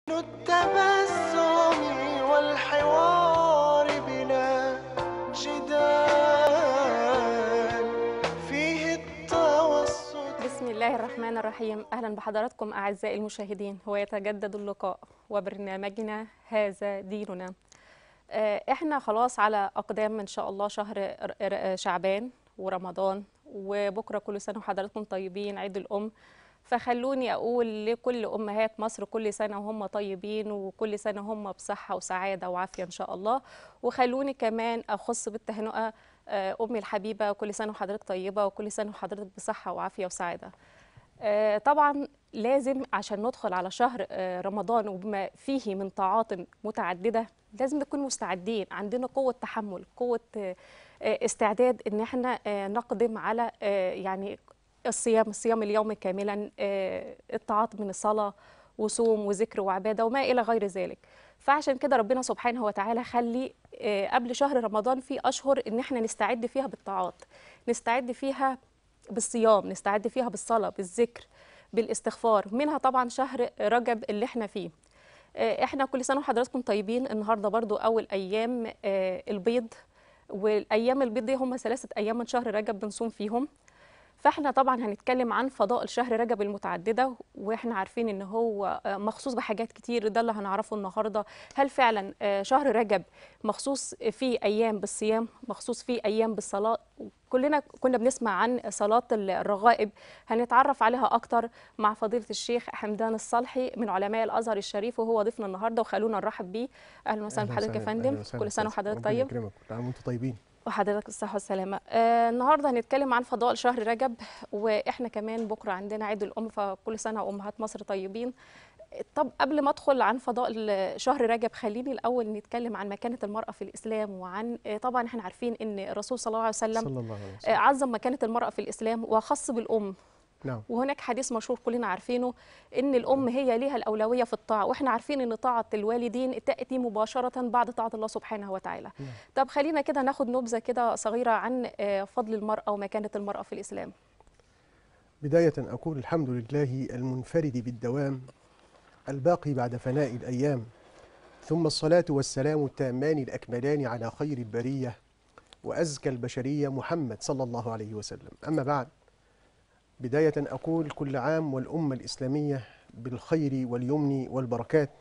التبسم والحوار بلا جدال فيه التوسط بسم الله الرحمن الرحيم أهلا بحضراتكم أعزائي المشاهدين ويتجدد اللقاء وبرنامجنا هذا ديننا آه، احنا خلاص على أقدام إن شاء الله شهر ر- ر- شعبان ورمضان وبكرة كل سنة وحضراتكم طيبين عيد الأم فخلوني أقول لكل أمهات مصر كل سنة وهم طيبين وكل سنة هم بصحة وسعادة وعافية إن شاء الله وخلوني كمان أخص بالتهنئة آه، أمي الحبيبة كل سنة وحضرتك طيبة وكل سنة وحضرتك بصحة وعافية وسعادة آه، طبعا لازم عشان ندخل على شهر آه، رمضان وبما فيه من طاعات متعددة لازم نكون مستعدين عندنا قوة تحمل قوة آه، آه، استعداد ان احنا آه، نقدم على آه، يعني الصيام الصيام اليومي كاملا آه، الطاعات من الصلاة وصوم وذكر وعبادة وما إلى غير ذلك فعشان كده ربنا سبحانه وتعالى خلي آه، قبل شهر رمضان في أشهر إن احنا نستعد فيها بالطاعات نستعد فيها بالصيام نستعد فيها بالصلاة بالذكر بالاستغفار منها طبعا شهر رجب اللي احنا فيه آه، احنا كل سنة وحضراتكم طيبين النهاردة برضو أول أيام آه، البيض والأيام البيض دي هم ثلاثة أيام من شهر رجب بنصوم فيهم فاحنا طبعا هنتكلم عن فضائل شهر رجب المتعدده واحنا عارفين ان هو آه، مخصوص بحاجات كتير ده اللي هنعرفه النهارده هل فعلا آه، شهر رجب مخصوص فيه ايام بالصيام مخصوص فيه ايام بالصلاه كلنا كنا بنسمع عن صلاه الرغائب هنتعرف عليها اكتر مع فضيله الشيخ حمدان الصالحي من علماء الازهر الشريف وهو ضيفنا النهارده وخلونا نرحب بيه اهلا وسهلا بحضرتك يا فندم كل سنه وحضرتك طيب يكرمك كل عام وانتم طيبين وحضرتك الصحة والسلامة آه النهاردة هنتكلم عن فضائل شهر رجب وإحنا كمان بكرة عندنا عيد الأم فكل سنة وأمهات مصر طيبين طب قبل ما أدخل عن فضائل شهر رجب خليني الأول نتكلم عن مكانة المرأة في الإسلام وعن آه طبعا إحنا عارفين إن الرسول صلى الله عليه وسلم صلى الله عليه آه وسلم عظم مكانة المرأة في الإسلام وخص بالأم نعم وهناك حديث مشهور كلنا عارفينه ان الام هي ليها الاولويه في الطاعه واحنا عارفين ان طاعه الوالدين تاتي مباشره بعد طاعه الله سبحانه وتعالى نعم. طب خلينا كده ناخد نبذه كده صغيره عن آه، فضل المراه ومكانه المراه في الاسلام بداية أقول الحمد لله المنفرد بالدوام الباقي بعد فناء الأيام ثم الصلاة والسلام التامان الأكملان على خير البرية وأزكى البشرية محمد صلى الله عليه وسلم أما بعد بداية أقول كل عام والأمة الإسلامية بالخير واليمن والبركات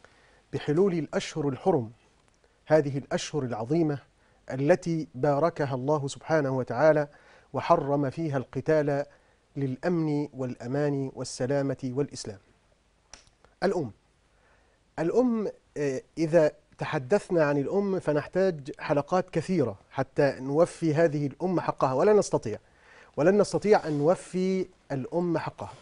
بحلول الأشهر الحرم هذه الأشهر العظيمة التي باركها الله سبحانه وتعالى وحرم فيها القتال للأمن والأمان والسلامة والإسلام الأم الأم آه، إذا تحدثنا عن الأم فنحتاج حلقات كثيرة حتى نوفي هذه الأم حقها ولا نستطيع ولن نستطيع أن نوفي الأم حقها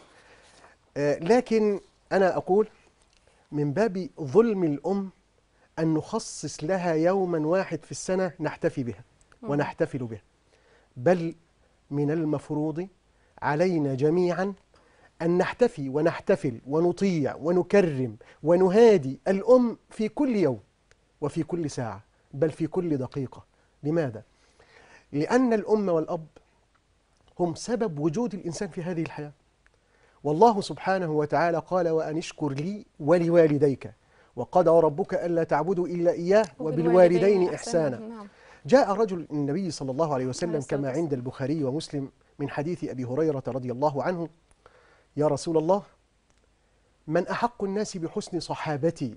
آه، لكن أنا أقول من باب ظلم الأم أن نخصص لها يوما واحد في السنة نحتفي بها ونحتفل بها بل من المفروض علينا جميعا أن نحتفي ونحتفل ونطيع ونكرم ونهادي الأم في كل يوم وفي كل ساعة بل في كل دقيقة لماذا؟ لأن الأم والأب هم سبب وجود الإنسان في هذه الحياة والله سبحانه وتعالى قال وأن اشكر لي ولوالديك وقضى ربك ألا تعبدوا إلا إياه وبالوالدين إحسانا نعم جاء رجل النبي صلى الله عليه عليه وسلم الصلاة كما والسلام. عند البخاري ومسلم من حديث أبي هريرة رضي الله عنه يا رسول الله من أحق الناس بحسن صحابتي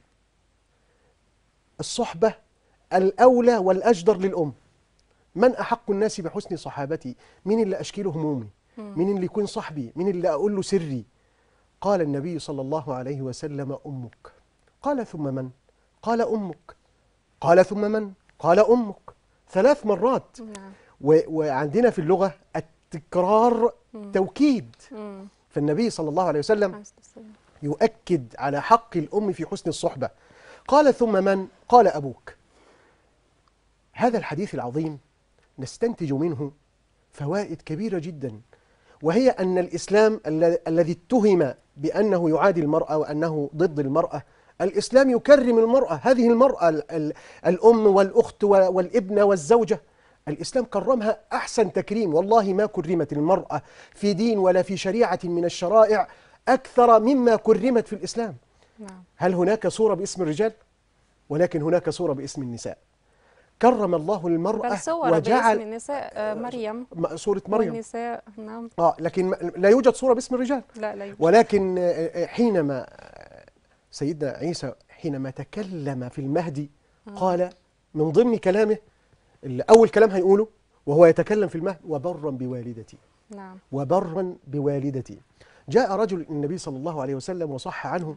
الصحبة الأولى والأجدر للأم من أحق الناس بحسن صحابتي مين اللي أشكيله همومي مين اللي يكون صاحبي مين اللي أقول له سري قال النبي صلى الله عليه وسلم أمك قال ثم من قال أمك قال ثم من قال أمك ثلاث مرات نعم و- وعندنا في اللغة التكرار توكيد مم. فالنبي صلى الله عليه وسلم عليه الصلاة والسلام. يؤكد على حق الأم في حسن الصحبة قال ثم من؟ قال أبوك هذا الحديث العظيم نستنتج منه فوائد كبيرة جدا وهي أن الإسلام الل- الذي اتهم بأنه يعادي المرأة وأنه ضد المرأة الإسلام يكرم المرأة هذه المرأة ال- ال- الأم والأخت و- والابنة والزوجة الإسلام كرمها أحسن تكريم والله ما كرمت المرأة في دين ولا في شريعة من الشرائع أكثر مما كرمت في الإسلام نعم هل هناك صورة باسم الرجال ولكن هناك صورة باسم النساء كرم الله المرأة بل صور باسم وجعل النساء آه، مريم م- صورة مريم والنساء نعم اه لكن م- لا يوجد صورة باسم الرجال لا لا يوجد. ولكن آه، آه، حينما آه، سيدنا عيسى حينما تكلم في المهدي قال من ضمن كلامه اللي أول كلام هيقوله وهو يتكلم في المهد وبرا بوالدتي نعم وبرا بوالدتي جاء رجل النبي صلى الله عليه وسلم وصح عنه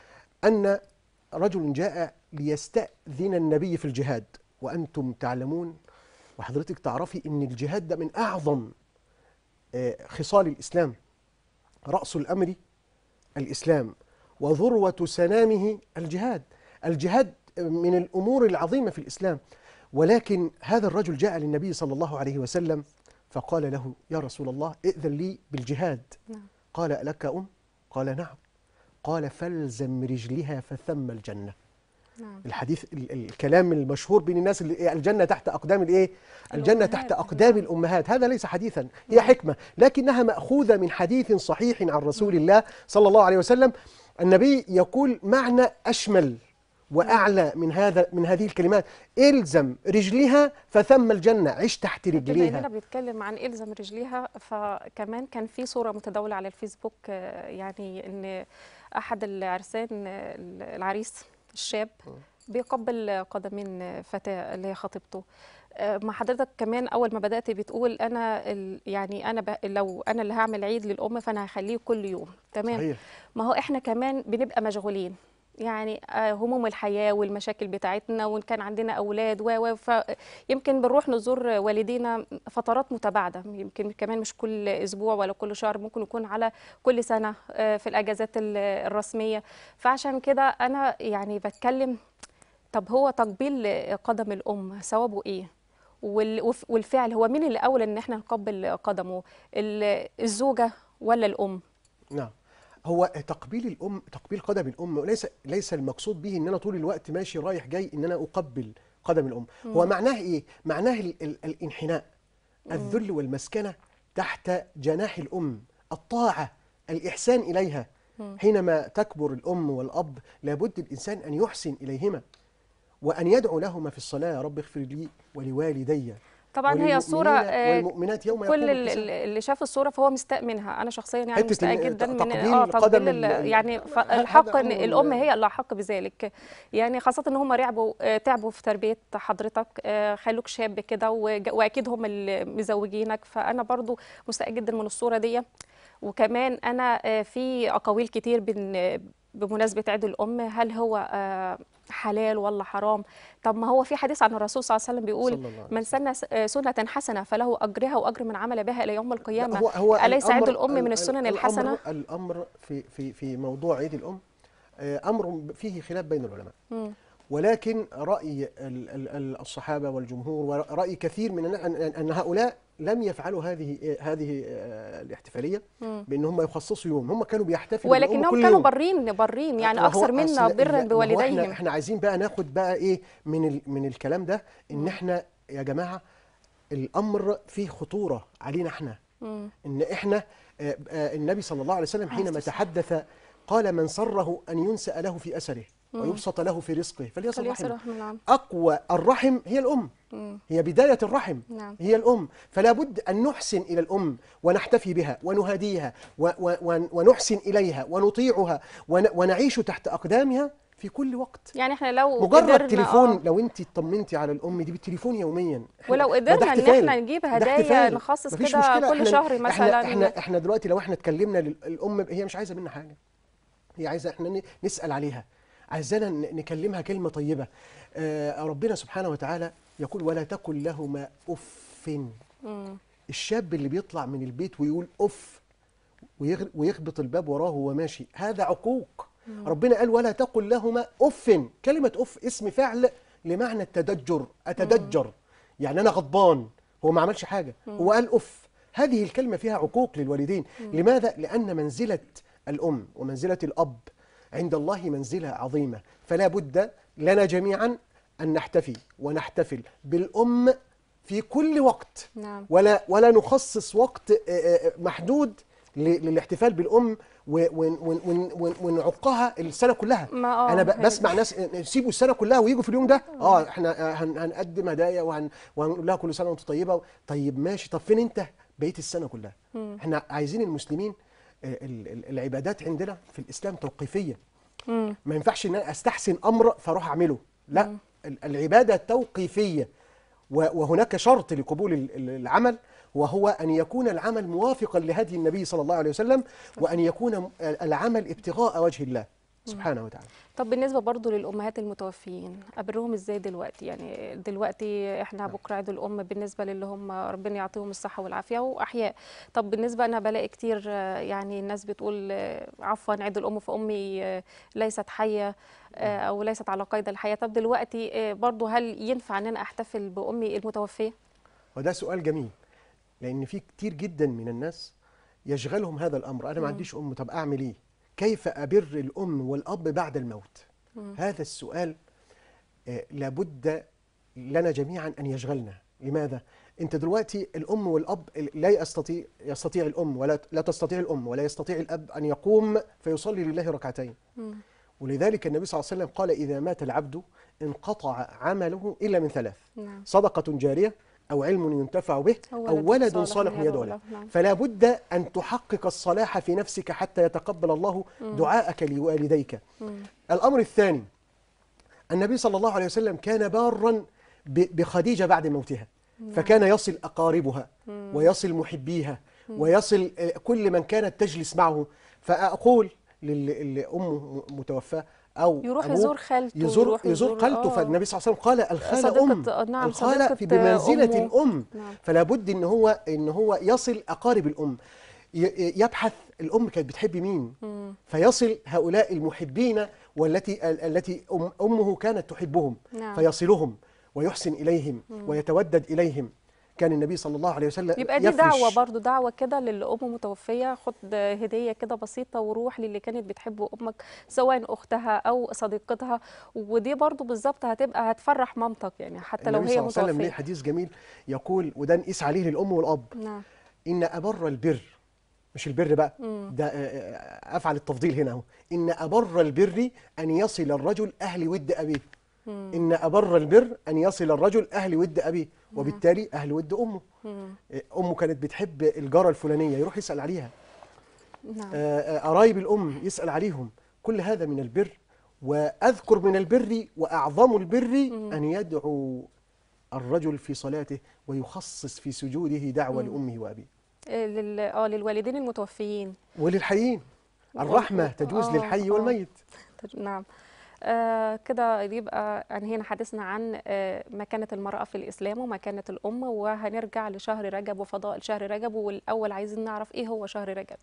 أن رجل جاء ليستأذن النبي في الجهاد وأنتم تعلمون وحضرتك تعرفي أن الجهاد ده من أعظم آه، خصال الإسلام رأس الأمر الإسلام وذروة سنامه الجهاد الجهاد من الأمور العظيمة في الإسلام ولكن هذا الرجل جاء للنبي صلى الله عليه وسلم فقال له يا رسول الله ائذن لي بالجهاد نعم. قال لك أم قال نعم قال فالزم رجلها فثم الجنة نعم الحديث ال- الكلام المشهور بين الناس اللي إيه؟ الجنة تحت أقدام الإيه الجنة الأمهات. تحت أقدام الأمهات هذا ليس حديثا هي حكمة لكنها مأخوذة من حديث صحيح عن رسول الله صلى الله عليه وسلم النبي يقول معنى أشمل وأعلى من هذا من هذه الكلمات إلزم رجلها فثم الجنة عش تحت بما اننا رجليها بنتكلم عن الزم رجليها فكمان كان في صوره متداوله على الفيسبوك آه، يعني ان احد العرسان آه، العريس الشاب بيقبل قدمين فتاه اللي هي خطيبته آه، مع حضرتك كمان اول ما بدات بتقول انا ال- يعني انا ب... لو انا اللي هعمل عيد للام فانا هخليه كل يوم تمام صحيح ما هو احنا كمان بنبقى مشغولين يعني آه، هموم الحياة والمشاكل بتاعتنا وإن كان عندنا أولاد و و فيمكن بنروح نزور والدينا فترات متباعدة يمكن كمان مش كل أسبوع ولا كل شهر ممكن يكون على كل سنة آه، في الأجازات ال- الرسمية فعشان كده أنا يعني بتكلم طب هو تقبيل قدم الأم ثوابه إيه؟ وال- وف- والفعل هو مين اللي أولى إن احنا نقبل قدمه؟ ال- الزوجة ولا الأم؟ نعم هو تقبيل الام تقبيل قدم الام ليس ليس المقصود به ان انا طول الوقت ماشي رايح جاي ان انا اقبل قدم الام هو معناه ايه معناه ال ال الانحناء الذل والمسكنه تحت جناح الام الطاعه الاحسان اليها حينما تكبر الام والاب لابد الانسان ان يحسن اليهما وان يدعو لهما في الصلاه يا رب اغفر لي ولوالدي طبعا هي الصورة وللمؤمنين آه، والمؤمنات يوم كل يقوم ال- الحساب. ال- اللي شاف الصورة فهو مستاء منها أنا شخصيا يعني حتة مستاء ال- جدا من تقبيل اه قدم تقبيل ال- ال- يعني ف- هذا الحق إن أمر الأم ال- هي اللي أحق بذلك يعني خاصة إن هم تعبوا آه، تعبوا في تربية حضرتك آه، خلوك شاب كده وج- وأكيد هم اللي مزوجينك فأنا برضو مستاء جدا من الصورة دي وكمان أنا آه، في أقاويل كتير بن بمناسبة عيد الأم هل هو آه، حلال ولا حرام طب ما هو في حديث عن الرسول صلى الله عليه وسلم بيقول صلى الله عليه من سن س- آه، سنة حسنة فله أجرها وأجر من عمل بها إلى يوم القيامة هو هو أليس عيد الأمر- الأم من ال- السنن ال- الحسنة؟ الأمر, الأمر في في في موضوع عيد الأم آه، أمر فيه خلاف بين العلماء مم. ولكن رأي ال- ال- ال- الصحابة والجمهور ورأي كثير من الناس أن أن هؤلاء لم يفعلوا هذه هذه آه، الاحتفالية مم. بأن هم يخصصوا يوم هم كانوا بيحتفلوا بالأم ولكنهم كل كانوا يوم. برين برين يعني وهو أكثر منا أصل- برا لا، ما هو بوالديهم احنا احنا عايزين بقى ناخد بقى ايه من ال من الكلام ده ان احنا يا جماعه الامر فيه خطوره علينا احنا مم. ان احنا آه، آه، النبي صلى الله عليه وسلم عليه حينما الصلاة تحدث قال من سره ان ينسأ له في اثره ويبسط له في رزقه فليصل فليصل رحمه رحمه نعم اقوى الرحم هي الام مم. هي بدايه الرحم نعم. هي الام فلا بد ان نحسن الى الام ونحتفي بها ونهاديها و و ون- ونحسن اليها ونطيعها ون ونعيش تحت اقدامها في كل وقت يعني احنا لو مجرد قدرنا تليفون آه لو انت اطمنتي على الام دي بالتليفون يوميا إحنا- ولو ما ده قدرنا ان احتفال. احنا نجيب ده هدايا احتفال. نخصص مفيش كده مشكلة. كل إحنا- شهر مثلا احنا احنا احنا دلوقتي لو احنا اتكلمنا للام هي مش عايزه منا حاجه هي عايزه احنا ن- نسال عليها عايزانا ن- نكلمها كلمه طيبه آه ربنا سبحانه وتعالى يقول ولا تقل لهما اف مم. الشاب اللي بيطلع من البيت ويقول اف ويغ- ويخبط الباب وراه وهو ماشي هذا عقوق ربنا قال ولا تقل لهما اف كلمه اف اسم فعل لمعنى التدجر اتدجر يعني انا غضبان هو ما عملش حاجه هو قال اف هذه الكلمه فيها عقوق للوالدين لماذا لان منزله الام ومنزله الاب عند الله منزله عظيمه فلا بد لنا جميعا ان نحتفي ونحتفل بالام في كل وقت نعم ولا ولا نخصص وقت آه، آه، محدود ل- للاحتفال بالام و- ون- ون- ون- ون- ونعقها السنه كلها ما اه انا ب- هي بسمع ناس يسيبوا السنه كلها ويجوا في اليوم ده اه احنا هن- هنقدم هدايا وهن- وهنقول لها كل سنه وانت طيبه طيب ماشي طب فين انت بقيه السنه كلها احنا عايزين المسلمين آه، ال- ال- العبادات عندنا في الاسلام توقيفيه مم. ما ينفعش ان انا استحسن امر فاروح اعمله لا ال- العباده توقيفيه و- وهناك شرط لقبول ال- ال- العمل وهو ان يكون العمل موافقا لهدي النبي صلى الله عليه وسلم وان يكون م- العمل ابتغاء وجه الله سبحانه وتعالى طب بالنسبة برضو للأمهات المتوفيين أبرهم إزاي دلوقتي يعني دلوقتي إحنا بكرة عيد الأم بالنسبة للي هم ربنا يعطيهم الصحة والعافية وأحياء طب بالنسبة أنا بلاقي كتير آه، يعني الناس بتقول آه، عفوا عيد الأم فأمي آه، ليست حية آه، أو ليست على قيد الحياة طب دلوقتي آه، برضو هل ينفع أن أنا أحتفل بأمي المتوفية؟ وده سؤال جميل لان في كتير جدا من الناس يشغلهم هذا الامر انا ما عنديش ام طب اعمل ايه كيف ابر الام والاب بعد الموت هذا السؤال آه، لابد لنا جميعا ان يشغلنا لماذا انت دلوقتي الام والاب لا يستطيع يستطيع الام ولا لا تستطيع الام ولا يستطيع الاب ان يقوم فيصلي لله ركعتين ولذلك النبي صلى الله عليه وسلم قال اذا مات العبد انقطع عمله الا من ثلاث نعم صدقة جارية أو علم ينتفع به أو أو ولد ولد صالح صالح يدعو يدعو له. له نعم. فلا بد أن تحقق الصلاح في نفسك حتى يتقبل الله دعاءك لوالديك الأمر الثاني النبي صلى الله عليه وسلم كان بارا ب- بخديجة بعد موتها فكان يصل أقاربها ويصل محبيها ويصل آه، كل من كانت تجلس معه فأقول لل- لأمه متوفاة أو يروح أبوه يزور خالته يزور يروح يزور يزور- خالته آه. فالنبي صلى الله عليه وسلم قال الخالة صديقة- أم آه، نعم، الخالة في صديقة بمنزلة أمه. الأم نعم. فلا بد ان هو ان هو يصل اقارب الام ي- يبحث الام كانت بتحب مين فيصل هؤلاء المحبين والتي ال- التي أم امه كانت تحبهم نعم. فيصلهم ويحسن اليهم ويتودد اليهم كان النبي صلى الله عليه وسلم يبقى دي يفرش دعوة برضو دعوة كده للي أم متوفية خد هدية كده بسيطة وروح للي كانت بتحب أمك سواء أختها أو صديقتها ودي برضو بالظبط هتبقى هتفرح مامتك يعني حتى لو النبي هي صلى الله عليه وسلم ليه متوفية حديث جميل يقول وده نقيس عليه للام والاب نعم ان ابر البر مش البر بقى ده آه، آه، افعل التفضيل هنا اهو ان ابر البر ان يصل الرجل اهل ود ابيه ان ابر البر ان يصل الرجل اهل ود ابيه وبالتالي اهل ود امه آه، امه كانت بتحب الجاره الفلانيه يروح يسال عليها نعم آه، آه، قرايب الام يسال عليهم كل هذا من البر واذكر من البر واعظم البر ان يدعو الرجل في صلاته ويخصص في سجوده دعوه لامه وابيه آه، لل... اه للوالدين المتوفيين وللحيين الرحمة تجوز آه، للحي آه. والميت تج- نعم آه كده يبقى انهينا حديثنا عن آه مكانة المرأة في الإسلام ومكانة الأم وهنرجع لشهر رجب وفضائل شهر رجب والأول عايزين نعرف إيه هو شهر رجب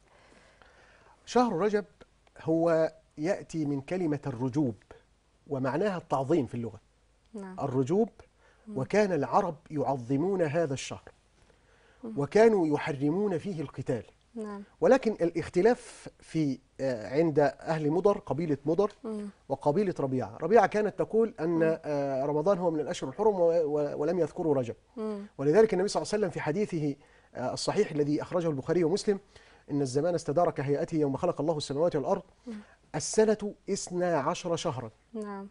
شهر رجب هو يأتي من كلمة الرجوب ومعناها التعظيم في اللغة نعم الرجوب وكان العرب يعظمون هذا الشهر وكانوا يحرمون فيه القتال نعم ولكن الاختلاف في آه، عند أهل مضر قبيلة مضر مم. وقبيلة ربيعة ربيعة كانت تقول أن آه، رمضان هو من الأشهر الحرم و- و- ولم يذكروا رجب مم. ولذلك النبي صلى الله عليه وسلم في حديثه آه، الصحيح الذي أخرجه البخاري ومسلم إن الزمان استدار كهيئته يوم خلق الله السماوات والأرض السنة إثنا عشر شهرا نعم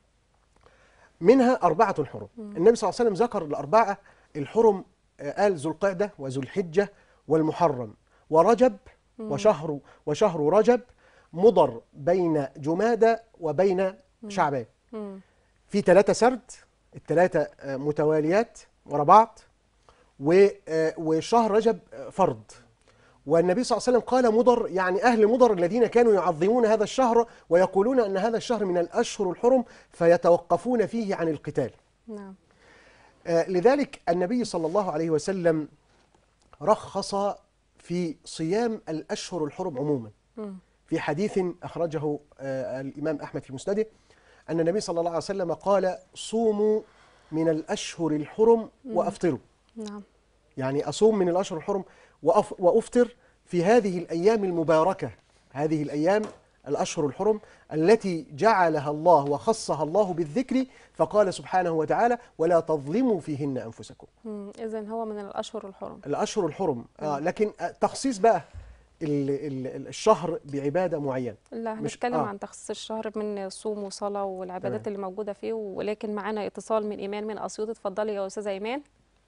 منها أربعة حرم النبي صلى الله عليه وسلم ذكر الأربعة الحرم آه، قال ذو القعدة وذو الحجة والمحرم ورجب وشهر وشهر رجب مضر بين جمادى وبين شعبان مم. في ثلاثة سرد الثلاثة آه، متواليات ورا بعض و- آه، وشهر رجب آه، فرض والنبي صلى الله عليه وسلم قال مضر يعني أهل مضر الذين كانوا يعظمون هذا الشهر ويقولون أن هذا الشهر من الأشهر الحرم فيتوقفون فيه عن القتال نعم آه، لذلك النبي صلى الله عليه وسلم رخص في صيام الأشهر الحرم عموما مم. في حديث أخرجه آه، الإمام أحمد في مسنده أن النبي صلى الله عليه وسلم قال صوموا من الأشهر الحرم وأفطروا نعم يعني أصوم من الأشهر الحرم وأف- وأفطر في هذه الأيام المباركة هذه الأيام الأشهر الحرم التي جعلها الله وخصها الله بالذكر فقال سبحانه وتعالى ولا تظلموا فيهن أنفسكم إذا هو من الأشهر الحرم الأشهر الحرم آه لكن آه، تخصيص بقى ال- ال- الشهر بعباده معينه لا مش- هنتكلم آه. عن تخصيص الشهر من صوم وصلاة والعبادات تمام. اللي موجودة فيه ولكن معانا اتصال من إيمان من أسيوط اتفضلي يا أستاذة إيمان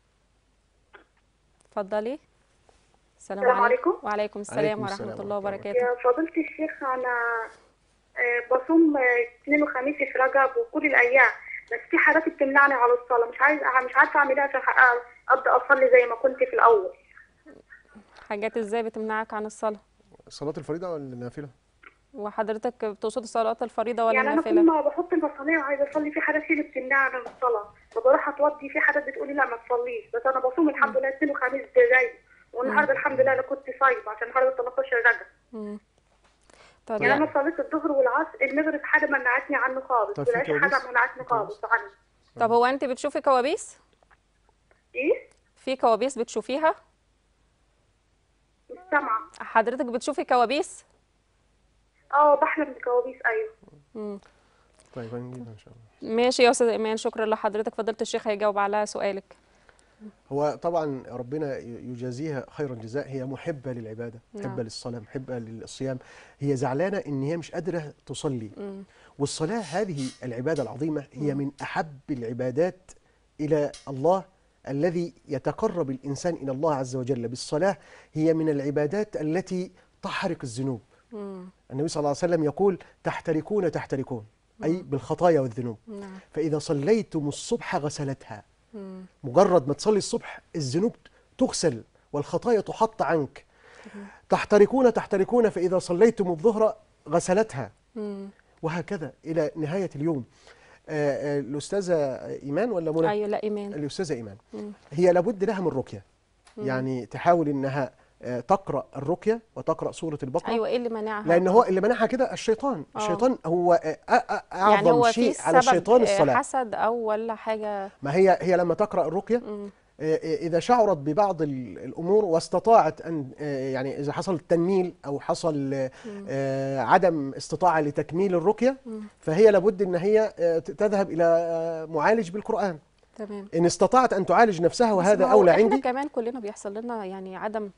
اتفضلي السلام السلام عليكم عليكم. وعليكم السلام عليكم ورحمة السلام الله ورحمة الله وبركاته يا فضيلة الشيخ أنا آه، بصوم آه، اثنين وخميس في رجب وكل الأيام بس في حاجات بتمنعني على الصلاة مش عايز مش عارفة أعمل إيه عشان أحقق- أبدأ أصلي زي ما كنت في الأول حاجات ازاي بتمنعك عن الصلاة صلاه الفريضه ولا النافله وحضرتك بتقصد صلاة الفريضة ولا يعني أنا كل النافلة ما بحط المصلية وعايزة أصلي في حاجات كتير بتمنعني عن الصلاة فبروح أتوضي في حاجات بتقولي لا ما تصليش بس أنا بصوم الحمد لله اثنين وخميس جاي والنهارده الحمد لله أنا كنت صايمة عشان النهارده 13 رجب مم. طب يعني يعني أنا صليت الظهر والعصر المغرب حاجة منعتني عنه خالص طب في والعشاء كوابيس؟ حاجة منعتني خالص عنه طب هو انت بتشوفي كوابيس إيه؟ في كوابيس بتشوفيها مش سامعة حضرتك بتشوفي كوابيس اه بحلم بكوابيس ايوه مم. طيب هنجيبها ان شاء الله ماشي يا استاذ ايمان شكرا لحضرتك فضيله الشيخ هيجاوب على سؤالك هو طبعا ربنا يجازيها خير الجزاء هي محبه للعباده نعم. محبه للصلاه محبه للصيام هي زعلانه ان هي مش قادره تصلي مم. والصلاه هذه العباده العظيمه هي من احب العبادات الى الله الذي يتقرب الانسان الى الله عز وجل بالصلاه هي من العبادات التي تحرق الذنوب مم. النبي صلى الله عليه وسلم يقول تحتركون تحتركون اي بالخطايا والذنوب نعم فاذا صليتم الصبح غسلتها مم. مجرد ما تصلي الصبح الذنوب تغسل والخطايا تحط عنك تحتركون تحتركون فإذا صليتم الظهر غسلتها مم. وهكذا إلى نهاية اليوم آه، آه، الأستاذة إيمان ولا منى؟ ايوه لا ايمان الأستاذة إيمان مم. هي لابد لها من رقية يعني تحاول إنها آه، تقرأ الرقية وتقرأ سورة البقرة ايوه ايه اللي منعها لأن هو اللي منعها كده الشيطان آه. الشيطان هو آه، آه، آه، يعني أعظم هو في شيء سبب على الشيطان آه، الصلاة حسد او ولا حاجه ما هي هي لما تقرأ الرقية مم. إذا شعرت ببعض ال- الأمور واستطاعت أن يعني إذا حصل تنميل أو حصل آه، عدم استطاعة لتكميل الرقية فهي لابد أن هي آه، ت- تذهب إلى آه، معالج بالقرآن تمام إن استطاعت أن تعالج نفسها بس وهذا ما هو أولى احنا عندي كمان كلنا بيحصل لنا يعني عدم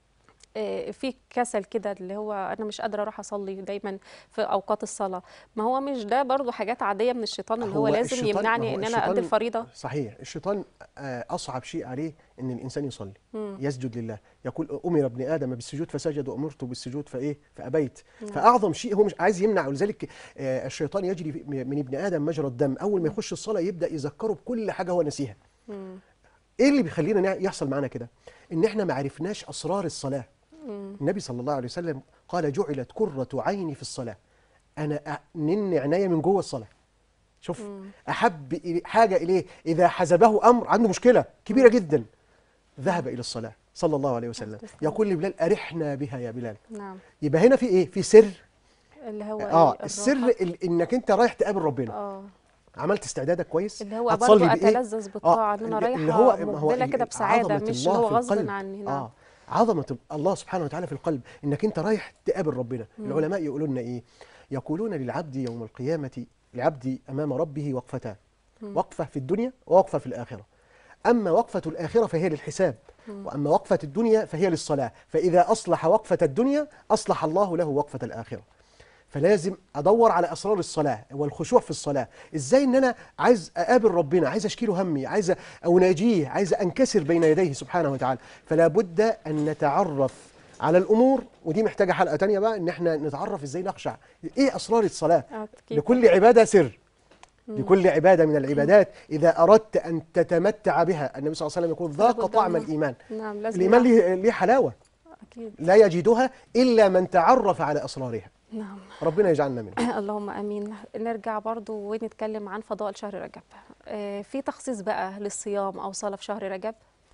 آه، في كسل كده اللي هو انا مش قادره اروح اصلي دايما في اوقات الصلاه ما هو مش ده برضو حاجات عاديه من الشيطان اللي هو, هو لازم الشيطان- يمنعني هو ان انا الشيطان- ادي الفريضه صحيح الشيطان آه، أصعب شيء عليه أن الإنسان يصلي مم. يسجد لله يقول أمر ابن آدم بالسجود فسجد وأمرت بالسجود فإيه فأبيت فأعظم شيء هو مش عايز يمنع ولذلك آه، الشيطان يجري في- من ابن آدم مجرى الدم أول ما يخش الصلاة يبدأ يذكره بكل حاجة هو نسيها مم. ايه اللي بيخلينا نع- يحصل معانا كده ان احنا ما عرفناش اسرار الصلاه مم. النبي صلى الله عليه وسلم قال جعلت قرة عيني في الصلاة أنا أ- نن عناية من جوه الصلاة شوف أحب إلي- حاجة إليه إذا حزبه أمر عنده مشكلة كبيرة جدا ذهب إلى الصلاة صلى الله عليه وسلم يقول لبلال أرحنا بها يا بلال نعم يبقى هنا في إيه في سر اللي هو آه إيه؟ السر الراحة. ال- إنك أنت رايح تقابل ربنا اه عملت استعدادك كويس اللي هو هتصلي برضه بإيه؟ اتلذذ بالطاعه ان انا اللي رايحه هو ما هو مقبله ال- كده بسعاده عظمة مش الله اللي هو في غصب القلب. عني نعم اه عظمة الله سبحانه وتعالى في القلب انك انت رايح تقابل ربنا العلماء يقولون لنا ايه يقولون للعبد يوم القيامة العبد امام ربه وقفتان وقفة في الدنيا ووقفة في الآخرة أما وقفة الآخرة فهي للحساب وأما وقفة الدنيا فهي للصلاة فإذا أصلح وقفة الدنيا أصلح الله له وقفة الآخرة فلازم ادور على اسرار الصلاه والخشوع في الصلاه ازاي ان انا عايز اقابل ربنا عايز اشكي له همي عايز اناجيه عايز انكسر بين يديه سبحانه وتعالى فلا بد ان نتعرف على الامور ودي محتاجه حلقه تانية بقى ان احنا نتعرف ازاي نخشع ايه اسرار الصلاه آه، أكيد. لكل عباده سر لكل عباده من العبادات اذا اردت ان تتمتع بها النبي صلى الله عليه وسلم يقول ذاق لابد طعم من- الايمان نعم لازم الايمان نعرف. ليه ليه حلاوه اكيد لا يجدها الا من تعرف على اسرارها نعم ربنا يجعلنا منه اللهم امين نرجع برضو ونتكلم عن فضائل شهر رجب آه، في تخصيص بقى للصيام او صلاه في شهر رجب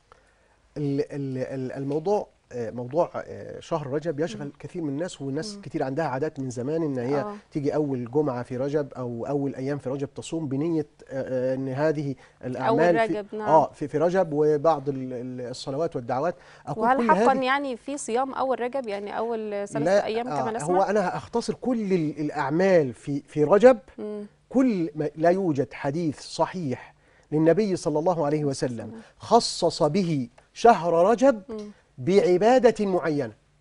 ال- ال- ال- الموضوع آه، موضوع آه، شهر رجب يشغل كثير من الناس وناس كتير عندها عادات من زمان ان هي آه. تيجي اول جمعه في رجب او اول ايام في رجب تصوم بنيه آه، آه، ان هذه الاعمال رجب، في نعم. اه في, في رجب وبعض ال- ال- الصلوات والدعوات اقول وهل كل حقا هذه يعني في صيام اول رجب يعني اول ثلاث لا ايام كما آه نسمع هو انا هختصر كل ال- الاعمال في في رجب مم. كل ما لا يوجد حديث صحيح للنبي صلى الله عليه وسلم خصص به شهر رجب بعبادة معينة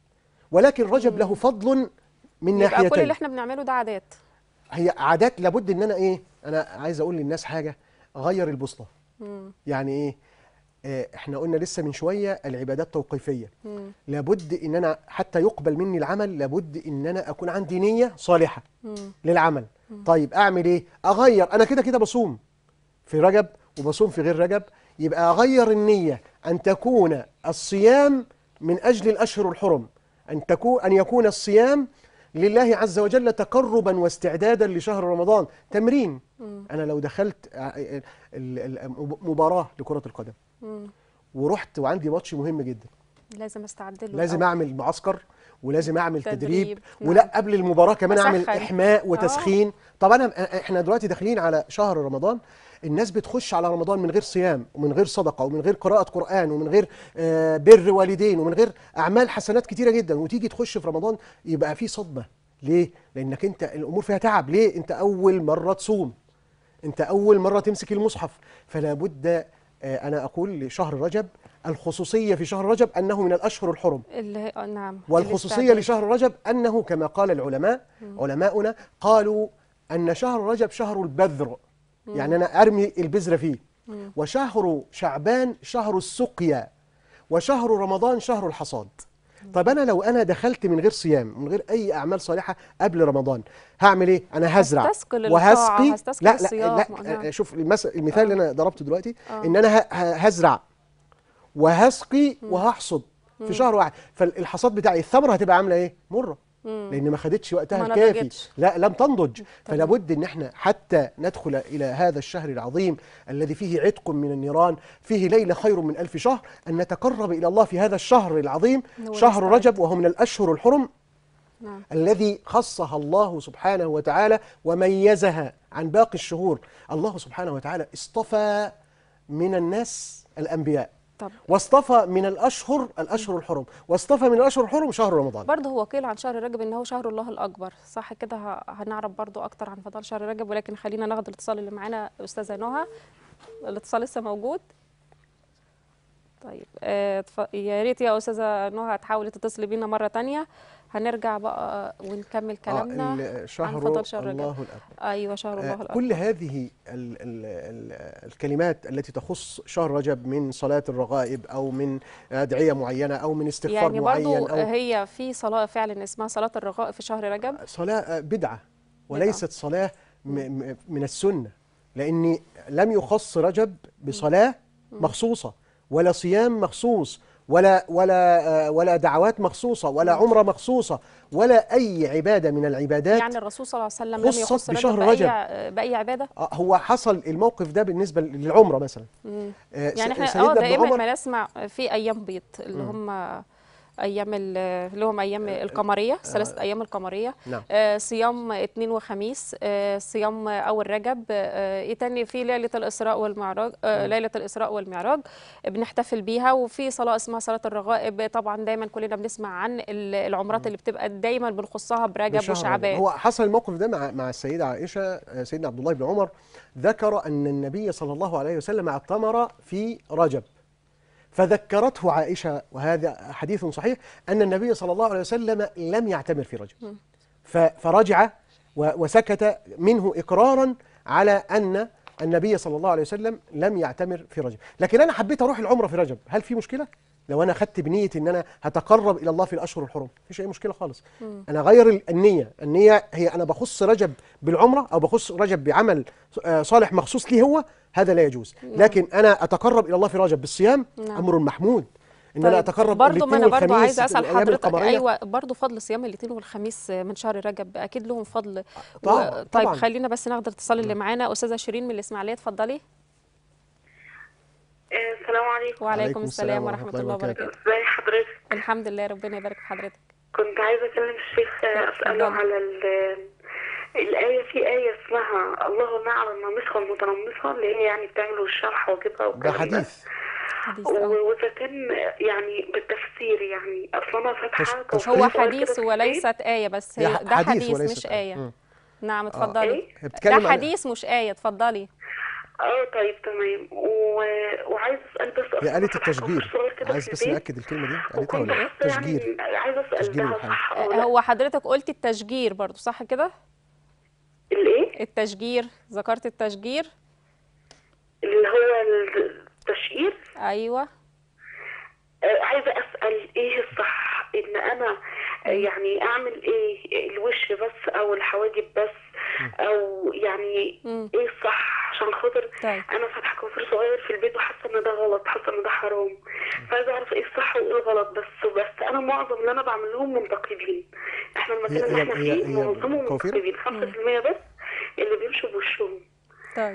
ولكن رجب له فضل من يبقى كل ناحيتين اللي احنا بنعمله ده عادات هي عادات لابد ان انا ايه انا عايز اقول للناس حاجه غير البوصله مم. يعني ايه آه، احنا قلنا لسه من شويه العبادات توقيفيه مم. لابد ان انا حتى يقبل مني العمل لابد ان انا اكون عندي نيه صالحه مم. للعمل طيب اعمل ايه اغير انا كده كده بصوم في رجب وبصوم في غير رجب يبقى اغير النيه ان تكون الصيام من اجل الاشهر الحرم ان تكون ان يكون الصيام لله عز وجل تقربا واستعدادا لشهر رمضان تمرين انا لو دخلت ع- ال- ال- مباراه لكره القدم مم. ورحت وعندي ماتش مهم جدا لازم استعد له لازم الأول. اعمل معسكر ولازم اعمل تدريب, تدريب، نعم. ولا قبل المباراه كمان اعمل أسخن. احماء وتسخين طب انا احنا دلوقتي داخلين على شهر رمضان الناس بتخش على رمضان من غير صيام ومن غير صدقه ومن غير قراءه قران ومن غير آه، بر والدين ومن غير اعمال حسنات كتيره جدا وتيجي تخش في رمضان يبقى في صدمه ليه لانك انت الامور فيها تعب ليه انت اول مره تصوم انت اول مره تمسك المصحف فلا بد آه، انا اقول لشهر رجب الخصوصيه في شهر رجب انه من الاشهر الحرم اللي هي- آه، نعم والخصوصية الاستعداد. لشهر رجب أنه كما قال العلماء علماؤنا قالوا أن شهر رجب شهر البذر يعني أنا أرمي البذرة فيه وشهر شعبان شهر السقيا وشهر رمضان شهر الحصاد طب أنا لو أنا دخلت من غير صيام من غير أي أعمال صالحة قبل رمضان هعمل إيه؟ أنا هزرع هستثقل الطاعة، وهسقي هستثقل لا الصيام، لا, نعم. لا شوف المثل المثال اللي أنا ضربته دلوقتي آه. إن أنا ه- ه- هزرع وهسقي وهحصد في شهر واحد فالحصاد بتاعي الثمره هتبقى عامله ايه مره لان ما خدتش وقتها ما الكافي نضجتش. لا لم تنضج فلا بد ان احنا حتى ندخل الى هذا الشهر العظيم الذي فيه عتق من النيران فيه ليله خير من الف شهر ان نتقرب الى الله في هذا الشهر العظيم شهر ونستعد. رجب وهو من الاشهر الحرم نعم الذي خصها الله سبحانه وتعالى وميزها عن باقي الشهور الله سبحانه وتعالى اصطفى من الناس الانبياء طب واصطفى من الاشهر الاشهر الحرم واصطفى من الاشهر الحرم شهر رمضان برضه هو قيل عن شهر رجب ان هو شهر الله الاكبر صح كده ه- هنعرف برضه اكتر عن فضل شهر رجب ولكن خلينا ناخد الاتصال اللي معانا استاذه نهى الاتصال لسه موجود طيب آه، اتف- يا ريت يا استاذه نهى تحاولي تتصلي بينا مره تانية هنرجع بقى ونكمل كلامنا آه عن الشهر فضل شهر رجب الله الأكبر ايوه شهر الله آه الاكبر كل هذه ال ال ال الكلمات التي تخص شهر رجب من صلاة الرغائب أو من أدعية معينة أو من استغفار يعني معين برضه أو هي في صلاه فعلا اسمها صلاه الرغائب في شهر رجب صلاة آه، بدعة وليست صلاة م- م- من السنة لأن لم يخص رجب بصلاة مخصوصة ولا صيام مخصوص ولا ولا آه، ولا دعوات مخصوصة ولا عمرة مخصوصة ولا أي عبادة من العبادات يعني الرسول صلى الله عليه وسلم لم خصت يخص رجب بشهر بأي, رجب. بأي عبادة آه، هو حصل الموقف ده بالنسبة للعمرة مثلا مم. آه، يعني س- احنا اه سيدنا ابن دائما عمر ما نسمع في ايام بيض اللي هم ايام ال- اللي هم ايام القمريه ثلاثه ايام القمريه نعم. آه صيام اثنين وخميس آه صيام اول رجب آه ايه تاني في ليله الاسراء والمعراج آه ليله الاسراء والمعراج بنحتفل بيها وفي صلاه اسمها صلاه الرغائب طبعا دايما كلنا بنسمع عن ال- العمرات اللي بتبقى دايما بنخصها برجب بشهر وشعبان هو حصل الموقف ده مع مع السيدة عائشة آه، سيدنا عبد الله بن عمر ذكر أن النبي صلى الله عليه وسلم اعتمر في رجب فذكرته عائشة وهذا حديث صحيح أن النبي صلى الله عليه وسلم لم يعتمر في رجب ف- فرجع و- وسكت منه إقرارا على أن النبي صلى الله عليه وسلم لم يعتمر في رجب لكن أنا حبيت أروح العمرة في رجب هل في مشكلة؟ لو أنا خدت بنية أن أنا هتقرب إلى الله في الأشهر الحرم مفيش أي مشكلة خالص أنا غير ال- النية النية هي أنا بخص رجب بالعمرة أو بخص رجب بعمل آه، صالح مخصوص لي هو هذا لا يجوز لكن أنا أتقرب إلى الله في رجب بالصيام نعم. أمر محمود ان انا اتقرب برضه ما الاثنين انا برضه والخميس عايزه اسال الأيام حضرتك القمرية. ايوه برضه فضل صيام الاثنين والخميس من شهر رجب اكيد لهم فضل طبعاً، و... طيب طبعاً. خلينا بس ناخد الاتصال اللي معانا استاذه شيرين من الاسماعيليه اتفضلي آه، السلام عليكم وعليكم السلام ورحمه الله وبركاته ازي حضرتك الحمد لله ربنا يبارك في حضرتك كنت عايزه اكلم الشيخ آه، اساله اتفضلي. على ال- الايه في ايه اسمها الله نعلم النامصه المتنمصه اللي هي يعني بتعمل الشرح وكده ده والكلام حديث حديث آه. و- واذا كان يعني بالتفسير يعني اصل انا فاتحه تش- كان في هو سؤال حديث كده في وليست آية بس هي هي ح- ده حديث حديث وليست مش آية. آية مم. نعم اتفضلي إيه؟ هي بتتكلم ده عن- حديث مش آية اتفضلي اه طيب تمام و... وعايز اسال بس هي آلة أصل التشجير كنت صغير كده عايز في بس البيت، نأكد الكلمة دي قالتها وكنت ولا لا؟ بس يعني تشجير عايزه اسال تشجير ده الحاجة. صح او لا هو حضرتك قلت التشجير برضو صح كده الايه التشجير ذكرت التشجير اللي هو التشقير ايوه آه، عايزه اسال ايه الصح ان انا آه، يعني اعمل ايه الوش بس او الحواجب بس او يعني مم. ايه الصح عشان خاطر طيب. انا فاتحه كوافير صغير في البيت وحاسه ان ده غلط حاسه ان ده حرام فعايزه اعرف ايه الصح وايه الغلط بس بس انا معظم اللي انا بعمل لهم منتقبين احنا المكان هي- اللي هي- احنا هي- فيه هي معظمه كوافير؟ منتقبين 5% بس اللي بيمشوا بوشهم طيب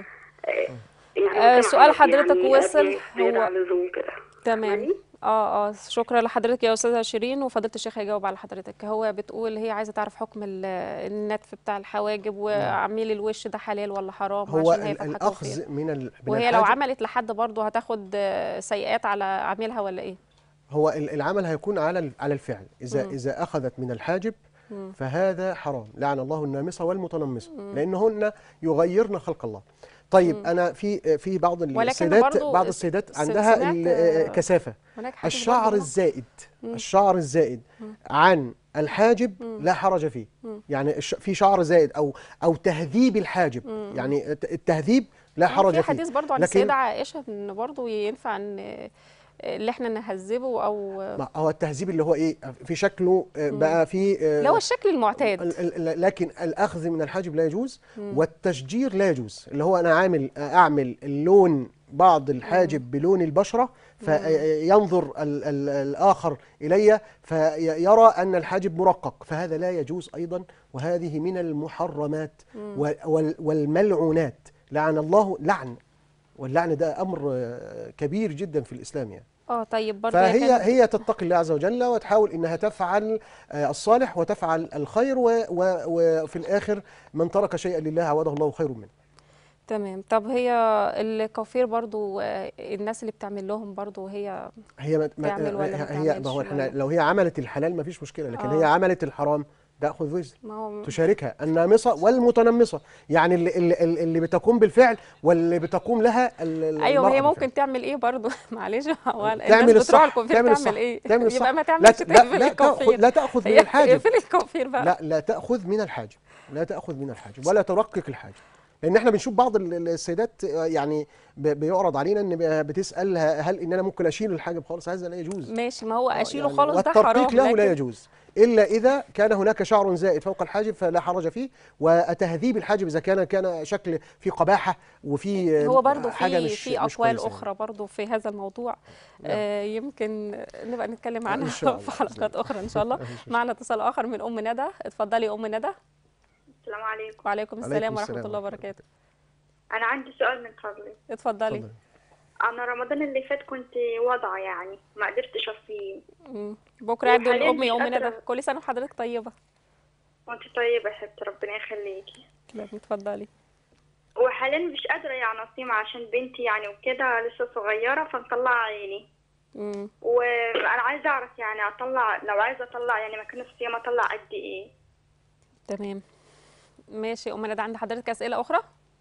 يعني آه، مكان سؤال عربي حضرتك يعني وصل قبل زيادة هو- عن اللزوم كده تمام فاهماني؟ اه اه شكرا لحضرتك يا استاذه شيرين وفضيله الشيخ هيجاوب على حضرتك هو بتقول هي عايزه تعرف حكم ال- النتف بتاع الحواجب وعميل الوش ده حلال ولا حرام هو عشان هي ال- فاتحه كوافير الأخذ من ال- من وهي لو الحاجب عملت لحد برضه هتاخد آه، سيئات على عميلها ولا ايه هو ال- العمل هيكون على ال- على الفعل إذا مم. إذا أخذت من الحاجب مم. فهذا حرام لعن الله النامصة والمتنمصة لأنهن يغيرن خلق الله طيب أنا في في بعض ولكن السيدات برضو بعض س- السيدات س- عندها سمعت، ال- آه، كثافة هناك حاجة الشعر برضه الزائد الشعر الزائد عن الحاجب لا حرج فيه يعني الش- في شعر زائد او او تهذيب الحاجب يعني الت- التهذيب لا آه، حرج في فيه حديث برضه عن لكن السيده عائشه ان برضه ينفع ان آه، اللي احنا نهذبه او ما هو التهذيب اللي هو ايه في شكله آه، بقى في آه، اللي هو الشكل المعتاد ال- ال- ال- لكن الاخذ من الحاجب لا يجوز والتشجير لا يجوز اللي هو انا عامل اعمل اللون بعض الحاجب بلون البشره فينظر ال ال الاخر الي فيرى ان الحاجب مرقق فهذا لا يجوز ايضا وهذه من المحرمات وال- وال- والملعونات لعن الله لعن واللعن ده امر آه، كبير جدا في الاسلام يعني اه طيب برضه هي فهي كانت- هي تتقي الله عز وجل وتحاول انها تفعل آه، الصالح وتفعل الخير و- و- وفي الاخر من ترك شيئا لله عوضه الله خير منه تمام طب هي الكوافير برضو آه، الناس اللي بتعمل لهم برضو هي هي ما ما- تعمل ولا ما هي ما هو تعملش احنا ولا- لو هي عملت الحلال ما فيش مشكله لكن آه. هي عملت الحرام تاخذ وزر ما هو تشاركها النامصه والمتنمصه يعني اللي اللي, اللي بتقوم بالفعل واللي بتقوم لها ال- ال- ايوه ما هي المرأة ممكن تعمل ايه برضو معلش هو الناس تعمل بتروح الصح الكوافير تعمل تعمل, الصح ايه تعمل الصح يبقى ما لا تعملش ت- لا تقفل لا تاخذ الكوافير لا تاخذ من هي الحاجب اقفل الكوافير بقى لا لا تاخذ من الحاجب لا تاخذ من الحاجب ولا ترقق الحاجب لان احنا بنشوف بعض ال- ال- السيدات يعني ب- بيعرض علينا ان ب- بتسال ه- هل ان انا ممكن اشيل الحاجب خالص هذا لا يجوز ماشي ما هو آه، اشيله يعني خالص ده والترقيق حرام له لا لكن يجوز الا اذا كان هناك شعر زائد فوق الحاجب فلا حرج فيه وتهذيب الحاجب اذا كان كان شكل في قباحه وفي هو برضو حاجه في مش في مش اقوال كويسة اخرى برضو في هذا الموضوع نعم. آه يمكن نبقى نتكلم إن عنها شاء الله في بإذن حلقات الله. اخرى ان شاء الله مفيش مشكلة. معنا اتصال اخر من ام ندى اتفضلي يا ام ندى السلام عليكم وعليكم السلام عليكم ورحمه السلام الله ورحمة وبركاته انا عندي سؤال من فضلك اتفضلي اتفضل. انا رمضان اللي فات كنت واضعه يعني ما قدرتش اصيم مم. بكره عيد وحاليا الام يا مش ام ندى قادرة. كل سنه وحضرتك طيبه وانت طيبه يا حبيبتي ربنا يخليكي تمام، اتفضلي وحاليا مش قادره يعني اصيم عشان بنتي يعني وكده لسه صغيره فمطلعه عيني مم. وانا عايزه اعرف يعني اطلع لو عايزه اطلع يعني مكان الصيام اطلع قد ايه تمام ماشي ام ندى عند حضرتك اسئله اخرى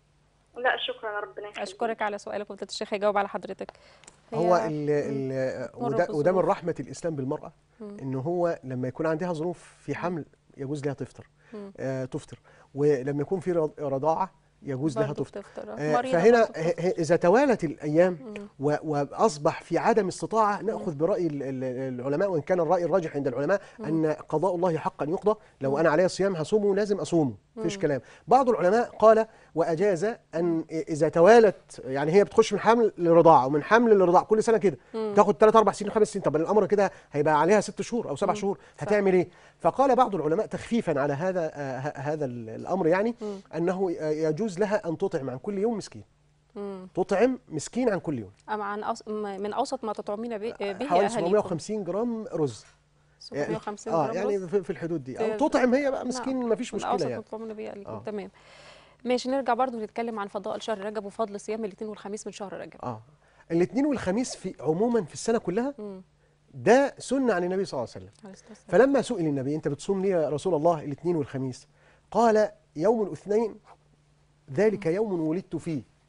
لا شكرا ربنا يخليك اشكرك على سؤالك وفضيله الشيخ هيجاوب على حضرتك هي- هو ال ال مر وده, وده من بظروف. رحمه الاسلام بالمراه ان هو لما يكون عندها ظروف في حمل يجوز لها تفطر مم. آه تفطر ولما يكون في رض- رضاعه يجوز لها برضو تفطر بتفطر آه، مريضة فهنا برضو ه- بتفطر. ه- اذا توالت الايام مم. و- واصبح في عدم استطاعه ناخذ براي ال- ال- العلماء وان كان الراي الراجح عند العلماء ان قضاء الله حق ان يقضى لو انا علي صيام هصومه لازم اصومه مفيش كلام بعض العلماء قال واجاز ان اذا توالت يعني هي بتخش من حمل لرضاعه ومن حمل لرضاعه كل سنه كده تاخد 3 4 سنين 5 سنين طب الامر كده هيبقى عليها 6 شهور او 7 شهور هتعمل ايه فقال بعض العلماء تخفيفا على هذا آه، ه- هذا ال- الامر يعني انه ي- يجوز لها ان تطعم عن كل يوم مسكين مم. تطعم مسكين عن كل يوم أم عن أوس... م- من اوسط ما تطعمين به به حوالي اهاليكم 750 جرام رز 750 اه جرام يعني رز. في في الحدود دي او ده- تطعم هي بقى نعم. مسكين ما فيش من مشكله اوسط يعني ما تطعمون به اهاليكم آه. تمام ماشي نرجع برضو نتكلم عن فضائل شهر رجب وفضل صيام الاثنين والخميس من شهر رجب اه الاثنين والخميس في عموما في السنه كلها مم. ده سنه عن النبي صلى الله عليه وسلم عليه الصلاة والسلام. فلما سئل النبي انت بتصوم ليه يا رسول الله الاثنين والخميس قال يوم الاثنين ذلك يوم ولدت فيه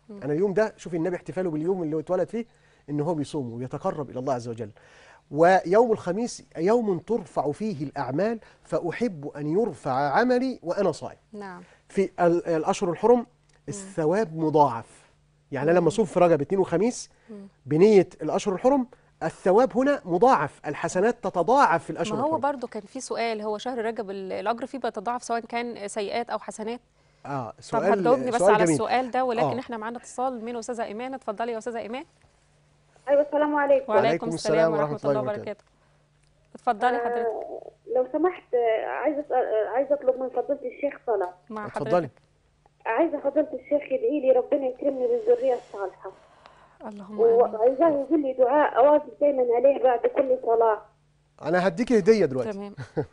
انا اليوم ده شوف النبي احتفاله باليوم اللي هو اتولد فيه ان هو بيصوم ويتقرب الى الله عز وجل ويوم الخميس يوم ترفع فيه الاعمال فاحب ان يرفع عملي وانا صائم نعم في ال- الاشهر الحرم الثواب مضاعف يعني أنا لما اصوم في رجب اثنين وخميس بنيه الاشهر الحرم الثواب هنا مضاعف الحسنات تتضاعف في الاشهر ما هو الحرم برضو كان في سؤال هو شهر رجب ال- الاجر فيه بيتضاعف سواء كان سيئات او حسنات اه طب سؤال هتجاوبني بس سؤال على جميل. السؤال ده ولكن آه. احنا معانا اتصال من استاذه ايمان اتفضلي يا استاذه ايمان ايوه السلام عليكم وعليكم السلام ورحمه الله وبركاته اتفضلي حضرتك آه، لو سمحت آه، عايزه اسال آه، عايزه اطلب من فضيله الشيخ صلاه مع اتفضلي حضرتك عايزه فضيله الشيخ يدعي لي ربنا يكرمني بالذريه الصالحه اللهم امين وعايزاه يقول لي دعاء اواظب دايما عليه بعد كل صلاه انا هديكي هديه دلوقتي تمام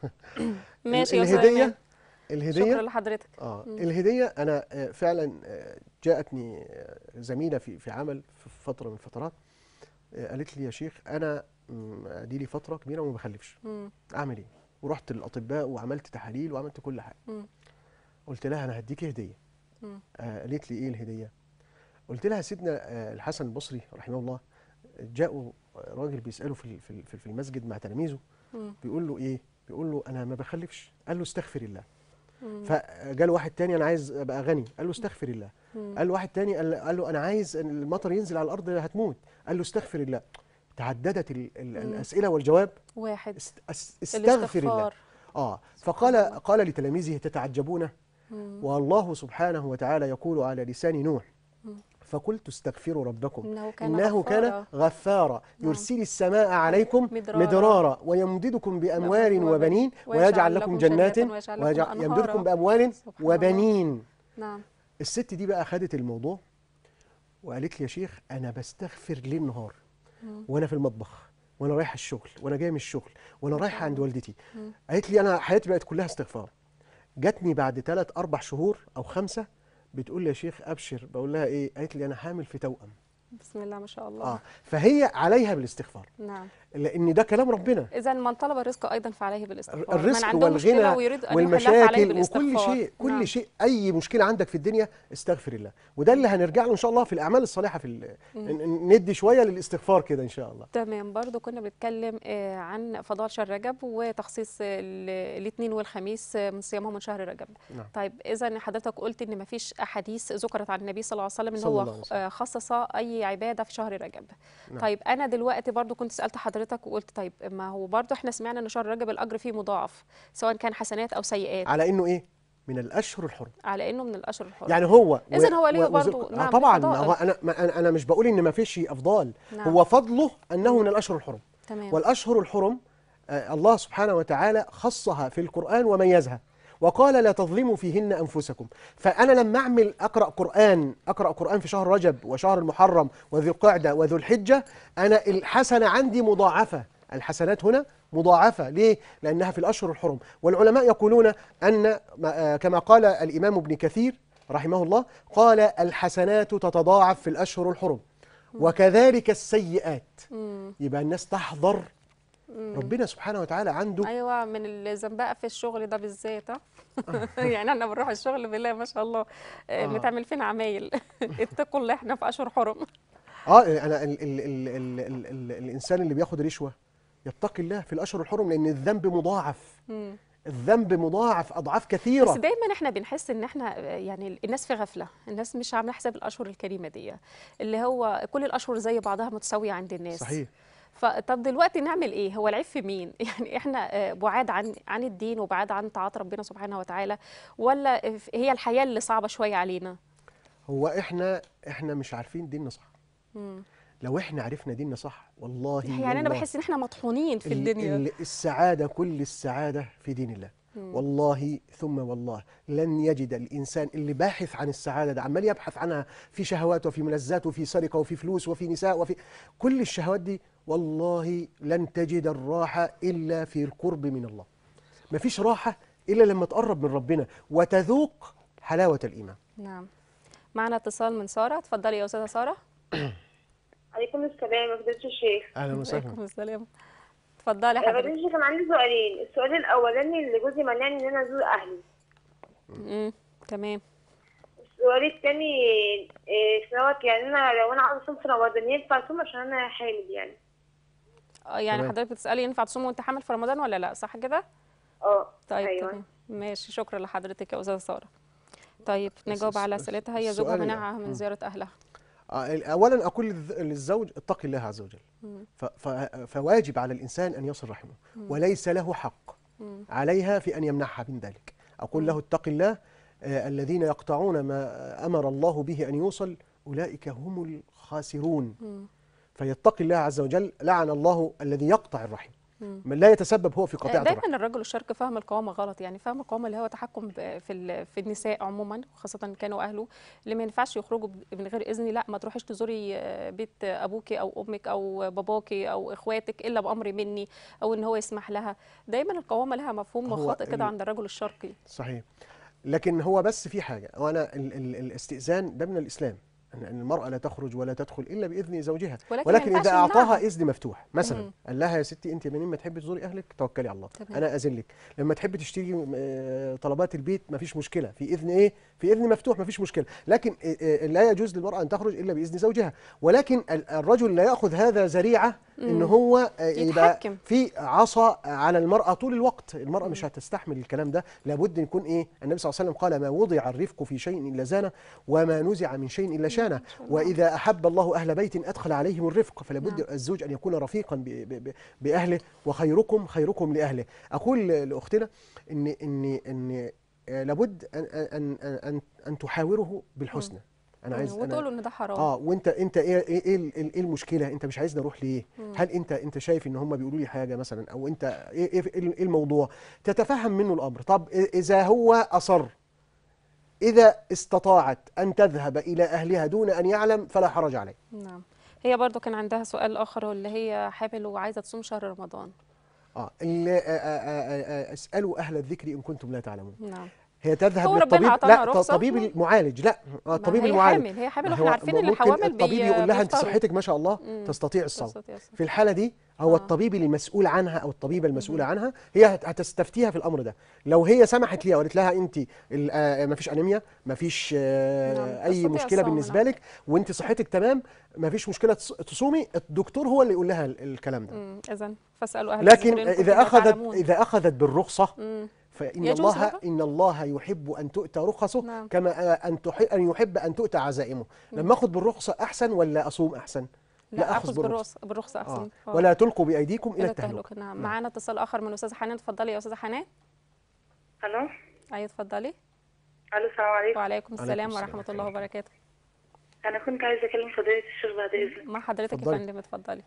ماشي يا استاذه الهديه ايمان الهديه شكرا لحضرتك اه الهديه انا آه، فعلا آه، جاءتني آه، زميله في في عمل في فتره من الفترات آه، قالت لي يا شيخ انا مم، ادي لي فتره كبيره وما بخلفش مم. اعمل ايه ورحت للاطباء وعملت تحاليل وعملت كل حاجه مم. قلت لها انا هديكي هديه مم. آه قالت لي ايه الهديه قلت لها سيدنا آه الحسن البصري رحمه الله جاءوا راجل بيساله في ال- في ال- في المسجد مع تلاميذه مم. بيقول له ايه بيقول له انا ما بخلفش قال له استغفر الله مم. فجاله واحد تاني انا عايز ابقى غني قال له استغفر الله مم. قال له واحد تاني قال قال له انا عايز إن المطر ينزل على الارض هتموت قال له استغفر الله تعددت ال ال الاسئله والجواب واحد است است استغفر الله الاستغفار اه فقال قال لتلاميذه تتعجبون مم. والله سبحانه وتعالى يقول على لسان نوح مم. فقلت استغفروا ربكم انه كان إنه كان غفارا. غفارا نعم. يرسل السماء عليكم مدرارا. مدرارا ويمددكم بأموال بأموال وبنين ويجعل ويجعل لكم لكم جنات جنات ويجعل لكم ويجعل أنهارا. يمددكم بأموال سبحان الله. وبنين نعم الست دي بقى خدت الموضوع وقالت لي يا شيخ أنا بستغفر ليل نهار مم. وأنا في المطبخ وأنا رايحة الشغل وأنا جاية من الشغل وأنا رايحة عند والدتي مم. قالت لي أنا حياتي بقت كلها استغفار جاتني بعد ثلاث أربع شهور أو خمسة بتقول لي يا شيخ أبشر بقول لها إيه قالت لي أنا حامل في توأم بسم الله ما شاء الله اه فهي عليها بالاستغفار نعم لان ده كلام ربنا اذا من طلب الرزق ايضا فعليه بالاستغفار من الرزق عنده مشكله والغنى ويريد ان يحلها فعليه والمشاكل وكل بالاستغفار شيء كل نعم. شيء اي مشكله عندك في الدنيا استغفر الله وده اللي هنرجع له ان شاء الله في الاعمال الصالحه في ال- ن- ن- ندي شويه للاستغفار كده ان شاء الله تمام برضو كنا بنتكلم آه، عن فضائل شهر رجب وتخصيص ال- الاثنين والخميس آه، من صيامهم من شهر رجب نعم. طيب اذا حضرتك قلت ان ما فيش احاديث ذكرت عن النبي صلى الله عليه وسلم ان صلى هو الله عليه وسلم. آه، خصص اي عباده في شهر رجب نعم. طيب انا دلوقتي برضو كنت سالت حضرتك وقلت طيب ما هو برضو احنا سمعنا ان شهر رجب الاجر فيه مضاعف سواء كان حسنات او سيئات على انه ايه من الاشهر الحرم على انه من الاشهر الحرم يعني هو إذن هو ليه و- برضو وذو- نعم آه طبعا فضائل. ما هو انا ما أنا- انا مش بقول ان ما فيش افضال نعم. هو فضله انه من الاشهر الحرم تمام والأشهر الحرم آه، الله سبحانه وتعالى خصها في القرآن وميزها وقال لا تظلموا فيهن أنفسكم فأنا لما أعمل أقرأ قرآن أقرأ قرآن في شهر رجب وشهر المحرم وذي القعدة وذو الحجة أنا الحسنة عندي مضاعفة الحسنات هنا مضاعفة ليه؟ لأنها في الأشهر الحرم والعلماء يقولون أن ما- آه، كما قال الإمام ابن كثير رحمه الله قال الحسنات تتضاعف في الأشهر الحرم وكذلك السيئات مم. يبقى الناس تحذر ربنا سبحانه وتعالى عنده ايوه من الزنبقه في الشغل ده بالذات اه يعني احنا بنروح الشغل بالله ما شاء الله آه، آه. بتعمل فينا عمايل اتقوا الله احنا في اشهر حرم اه انا ال ال ال ال ال ال الانسان اللي بياخد رشوه يتقي الله في الاشهر الحرم لان الذنب مضاعف مم. الذنب مضاعف اضعاف بس كثيره دايما احنا بنحس ان احنا آه، يعني الناس في غفله الناس مش عامله حساب الاشهر الكريمه دي اللي هو كل الاشهر زي بعضها متساويه عند الناس صحيح فطب دلوقتي نعمل ايه هو العيب في مين يعني احنا آه، بعاد عن عن الدين وبعاد عن طاعه ربنا سبحانه وتعالى ولا هي الحياه اللي صعبه شويه علينا هو احنا احنا مش عارفين ديننا صح مم. لو احنا عرفنا ديننا صح والله يعني انا والله بحس ان احنا مطحونين في ال- الدنيا ال- السعادة كل السعادة في دين الله والله ثم والله لن يجد الإنسان اللي باحث عن السعادة ده عمال يبحث عنها في شهوات وفي ملذات وفي سرقة وفي فلوس وفي نساء وفي كل الشهوات دي والله لن تجد الراحة إلا في القرب من الله مفيش راحة إلا لما تقرب من ربنا وتذوق حلاوة الإيمان نعم معنا اتصال من ساره اتفضلي يا استاذه ساره عليكم السلام يا فضيلة الشيخ أهلا وسهلا عليكم السلام اتفضلي يا فضيلة حضرتك الشيخ أنا عندي سؤالين السؤال الأولاني اللي جوزي منعني إن أنا أزور أهلي امم تمام السؤال الثاني إيه، في نوى دلوقتي يعني انا لو انا عاوزه اصوم في رمضان ينفع اصوم عشان انا حامل يعني آه، يعني تمام. حضرتك بتسالي ينفع تصوم وانت حامل في رمضان ولا لا صح كده اه طيب أيوة. تمام ماشي شكرا لحضرتك يا استاذه ساره طيب نجاوب على الس- اسئلتها هي زوجها السؤال- منعها من مم. زياره اهلها آه، اولا اقول للذ- للزوج اتق الله عز وجل مم. ف- ف- فواجب على الانسان ان يصل رحمه وليس له حق مم. عليها في ان يمنعها من ذلك اقول له اتق الله آه، الذين يقطعون ما امر الله به ان يوصل اولئك هم الخاسرون مم. فيتقي الله عز وجل لعن الله الذي يقطع الرحم مم. من لا يتسبب هو في قطيعه الرحم دايما الرجل الشرقي فهم القوامه غلط يعني فهم القوامه اللي هو تحكم ب- في ال- في النساء عموما خاصه كانوا اهله اللي ما ينفعش يخرجوا ب- من غير اذني لا ما تروحيش تزوري آه، بيت ابوكي او امك او باباكي او اخواتك الا بامر مني او ان هو يسمح لها دايما القوامه لها مفهوم هو خاطئ كده ال- عند الرجل الشرقي صحيح لكن هو بس في حاجه وانا ال ال الاستئذان ده من الاسلام ان أن المراه لا تخرج ولا تدخل الا باذن زوجها ولكن ما ولكن ينفعش اذا اعطاها يمنعها. اذن مفتوح مثلا مم. قال لها يا ستي انت منين ما تحبي تزوري اهلك توكلي على الله تمام. انا اذن لك لما تحبي تشتري آه، طلبات البيت ما فيش مشكله في اذن ايه في اذن مفتوح ما فيش مشكله لكن آه، آه، لا يجوز للمراه ان تخرج الا باذن زوجها ولكن ال- الرجل لا ياخذ هذا ذريعه ان مم. هو آه، يبقى يتحكم. في عصا على المرأة طول الوقت المرأة مش هتستحمل الكلام ده لابد ان يكون ايه النبي صلى الله عليه وسلم قال ما وضع الرفق في شيء إلا زانه وما نزع من شيء إلا شانه وإذا أحب الله أهل بيت أدخل عليهم الرفق فلابد نعم. الزوج أن يكون رفيقا ب- ب- ب- بأهله وخيركم خيركم لأهله أقول لأختنا إن إن إن آه، لابد أن أن أن أن, أن تحاوره بالحسنى أنا عايز أنا وتقولوا ان ده حرام اه وانت انت ايه ايه ايه ال- ايه المشكله انت مش عايزني اروح ليه هل انت انت شايف ان هم بيقولوا لي حاجه مثلا او انت ايه ايه ايه إيه الموضوع تتفهم منه الامر طب إ- اذا هو اصر اذا استطاعت ان تذهب الى اهلها دون ان يعلم فلا حرج عليه نعم هي برضو كان عندها سؤال اخر اللي هي حامل وعايزه تصوم شهر رمضان اه ال- آه، آه، آه، آه، اسالوا اهل الذكر ان كنتم لا تعلمون نعم هي تذهب هو ربنا للطبيب عطانا لا رخصة. طبيب المعالج لا آه، ما الطبيب هي المعالج حامل هي حامل ما واحنا هو عارفين ان ممكن الحوامل الطبيب بي- يقول لها انت بيفطروا. صحتك ما شاء الله مم. تستطيع الصوم تستطيع الصوم. في الحاله دي هو آه. الطبيب اللي مسؤول عنها او الطبيبه المسؤوله عنها هي هت- هتستفتيها في الامر ده لو هي سمحت ليها وقالت لها انت ما فيش انيميا ما فيش نعم، اي تستطيع مشكله الصوم، بالنسبه نعم. لك وانت صحتك تمام ما فيش مشكله تص- تصومي الدكتور هو اللي يقول لها ال- الكلام ده اذا فاسالوا اهل لكن الذكر إن كنتم اذا لا اخذت تعلمون. اذا اخذت بالرخصه مم. فإن يجوز الله لها؟ إن الله يحب أن تؤتى رخصه نعم. كما أن تحب أن يحب أن تؤتى عزائمه لما أخذ بالرخصة أحسن ولا أصوم أحسن لا اخذ بالرخصه بالرخصه آه. احسن آه. ولا تلقوا بأيديكم إلى الى التهلكة التهلكه نعم معانا اتصال اخر من استاذه حنان اتفضلي يا استاذه حنان الو ايوه اتفضلي الو السلام عليكم وعليكم السلام السلام ورحمه ورحمة الله وبركاته انا كنت عايزه اكلم فضيله الشيخ بعد اذنك مع حضرتك يا اتفضلي. فندم اتفضلي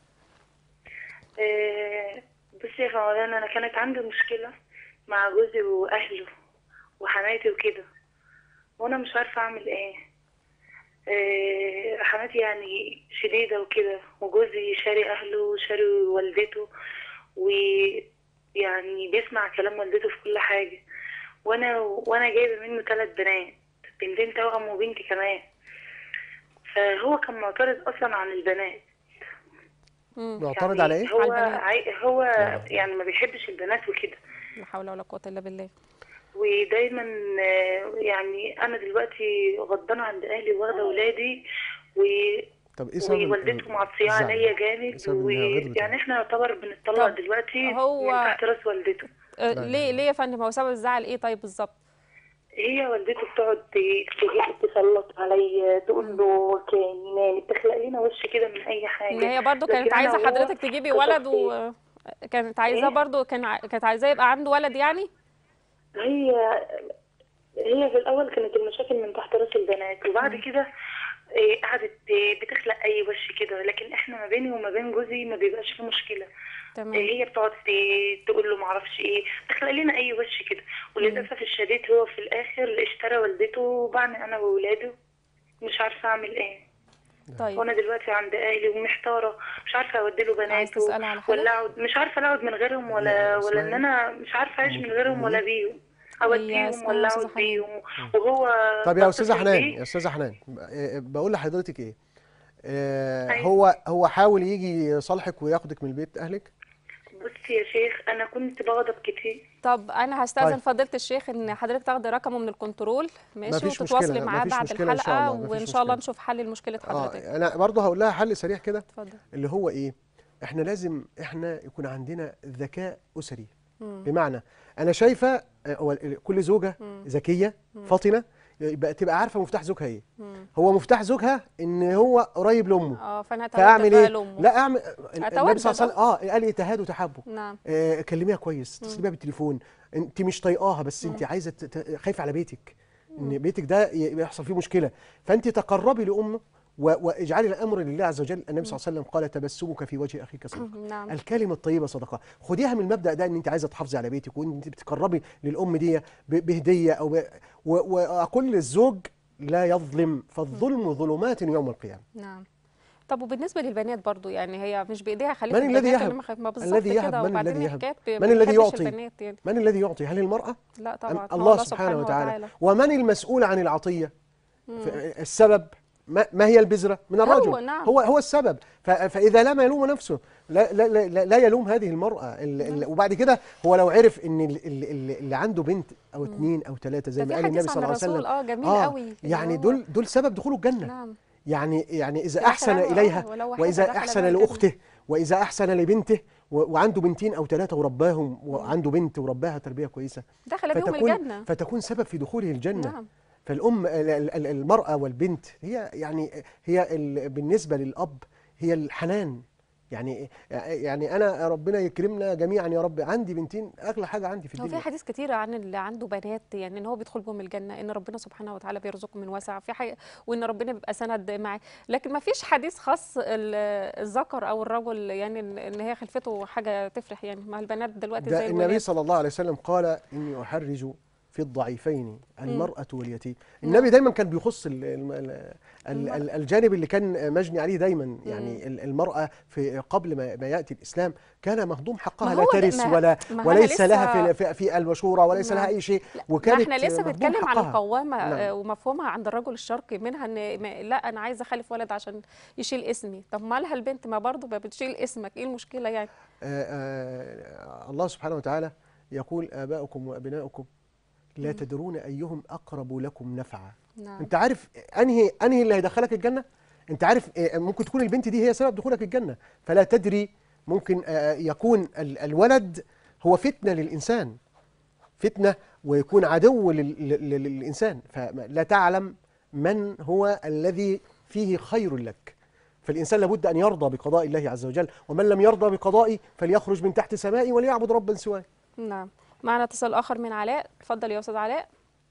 آه، بصي يا رمضان انا كانت عندي مشكله مع جوزي واهله وحماتي وكده وانا مش عارفه اعمل ايه آه، حماتي يعني شديده وكده وجوزي شاري اهله وشاري والدته ويعني بيسمع كلام والدته في كل حاجه وانا وانا جايبه منه ثلاث بنات بنتين توأم وبنتي كمان فهو كان معترض اصلا عن البنات مم. معترض على إيه؟ هو على البنات. عاي... هو يعني ما بيحبش البنات وكده لا حول ولا قوه الا بالله ودايما آه، يعني انا دلوقتي غضبانه عند اهلي واخده ولادي و... طب إيه سبب ال- ووالدته ال- معصيه الزعل؟ عليا جامد بسبب إنها غضبت ويعني احنا نعتبر بنتطلق طب دلوقتي هو- من تحت راس والدته أه لا، ليه ليه يا فندم هو سبب الزعل ايه طيب بالظبط هي والدته بتقعد ت- تجيب تسلط عليا تقول له كان يعني بتخلق لنا وش كده من اي حاجه ان هي برضو كانت لكن أنا عايزه وهو حضرتك تجيبي ولد كشخصين. و كانت عايزاه إيه؟ برضو كان ع- كانت عايزاه يبقى عنده ولد يعني هي هي في الاول كانت المشاكل من تحت راس البنات وبعد كده إيه، قعدت إيه، بتخلق اي وش كده لكن احنا ما بيني وما بين جوزي ما بيبقاش في مشكله تمام إيه، هي بتقعد ت- تقول له معرفش ايه تخلق لنا اي وش كده وللاسف الشديد هو في الاخر اشترى والدته وبعني انا وولاده مش عارفه اعمل ايه طيب وانا دلوقتي عند اهلي ومحتاره مش عارفه اودي له عايز بناته تسألها على حاجة؟ ولا اقعد مش عارفه لا اقعد من غيرهم لا، ولا ولا اسمعي. ان انا مش عارفه اعيش من غيرهم ولا بيهم اوديهم اسمها ولا أستاذة اقعد حنان. بيهم وهو طب يا أستاذة بتصل حنان بيه. يا أستاذة حنان ب- آه، بقول لحضرتك إيه آه، أيوة. هو هو حاول يجي يصالحك وياخدك من البيت أهلك بصي يا شيخ انا كنت بغضب كتير طب انا هستاذن طيب. فضيله الشيخ ان حضرتك تاخدي رقمه من الكنترول ماشي مفيش وتتواصلي مشكلة، معاه مفيش بعد مشكلة إن شاء الحلقه الله، مفيش وان شاء الله مشكلة. نشوف حل لمشكله حضرتك اه انا برضه هقول لها حل سريع كده اتفضل اللي هو ايه احنا لازم احنا يكون عندنا ذكاء اسري مم. بمعنى انا شايفه آه، هو ال- كل زوجه مم. ذكيه فاطنه يبقى تبقى عارفه مفتاح زوجها ايه مم. هو مفتاح زوجها ان هو قريب لامه اه فانا فاعمل هتودد بقى ايه لأمه. لا اعمل النبي أتودد صلى الله عليه وسلم اه قال ايه تهادوا تحبوا نعم آه كلميها كويس اتصلي بيها بالتليفون انت مش طايقاها بس انت عايزه ت- ت- خايفه على بيتك ان بيتك ده ي- يحصل فيه مشكله فانت تقربي لامه و- واجعلي الامر لله عز وجل النبي صلى الله عليه وسلم قال تبسمك في وجه اخيك صدقه نعم الكلمه الطيبه صدقه خديها من المبدا ده ان انت عايزه تحافظي على بيتك وان انت بتقربي للام دي ب- بهديه او ب... و... واقول للزوج لا يظلم فالظلم ظلمات يوم القيامه نعم طب وبالنسبه للبنات برضو يعني هي مش بايديها خليفه من الذي البنات يهب؟ اللي ما خ- ما بالظبط الذي يهب؟ كده من وبعدين الذي يهب؟ حكاية ب- من ما الذي بنحبش يعطي؟ البنات يعني من الذي يعطي هل المراه لا أم طبعا هو الله سبحانه وتعالى ومن المسؤول عن العطيه ف- السبب ما, ما هي البذره من الرجل هو، نعم. هو هو السبب ف- فاذا لم يلوم نفسه لا لا لا, لا, لا يلوم هذه المراه ال- ال- وبعد كده هو لو عرف ان ال- ال- ال- اللي عنده بنت او اثنين او ثلاثه زي ده ما في قال النبي حديث صلى عن الله عليه الرسول وسلم اه جميل قوي اللي يعني هو- دول دول سبب دخول الجنه نعم يعني يعني اذا في آخر احسن آية، آه، اليها ولو واحدة واذا دخل احسن بها الجنة. لاخته واذا احسن لبنته و- وعنده بنتين او ثلاثه ورباهم وعنده بنت ورباها تربيه كويسه دخل بيهم فتكون الجنه فتكون سبب في دخوله الجنه نعم فالام ال- ال- ال- المراه والبنت هي يعني هي ال- بالنسبه للاب هي الحنان يعني يعني انا ربنا يكرمنا جميعا يا رب عندي بنتين اغلى حاجه عندي في هو في الدنيا حديث كتير عن اللي عنده بنات يعني ان هو بيدخل بهم الجنه ان ربنا سبحانه وتعالى بيرزقه من واسع في حاجه وان ربنا بيبقى سند معاه لكن ما فيش حديث خاص ال- الذكر او الرجل يعني ان إن هي خلفته حاجه تفرح يعني مع البنات دلوقتي زي ده النبي الولاد صلى الله عليه وسلم قال اني احرج في الضعيفين المرأة واليتيم النبي دايما كان بيخص ال- ال- ال- ال- ال- الجانب اللي كان مجني عليه دايما يعني ال- المرأة في قبل ما ما يأتي الإسلام كان مهضوم حقها ما لا هو ده- ترث ما- ولا ما أنا وليس لسه- لها في في, في المشورة وليس لها نعم. أي شيء ما وكانت احنا لسه مهضوم بنتكلم عن حقها. القوامه نعم. آه، ومفهومها عند الرجل الشرقي منها ان ما لا انا عايزه اخلف ولد عشان يشيل اسمي طب مالها البنت ما برضه ما بتشيل اسمك ايه المشكله يعني آه، آه، الله سبحانه وتعالى يقول آباؤكم وأبناؤكم لا تدرون أيهم أقرب لكم نفعا نعم انت عارف انهي انهي اللي هيدخلك الجنه انت عارف آه، ممكن تكون البنت دي هي سبب دخولك الجنه فلا تدري ممكن آه، يكون ال- الولد هو فتنه للانسان فتنه ويكون عدو لل- لل- للانسان فلا تعلم من هو الذي فيه خير لك فالانسان لابد ان يرضى بقضاء الله عز وجل ومن لم يرضى بقضائي فليخرج من تحت سمائي وليعبد ربا سواي نعم معنا اتصال اخر من علاء اتفضل يا استاذ علاء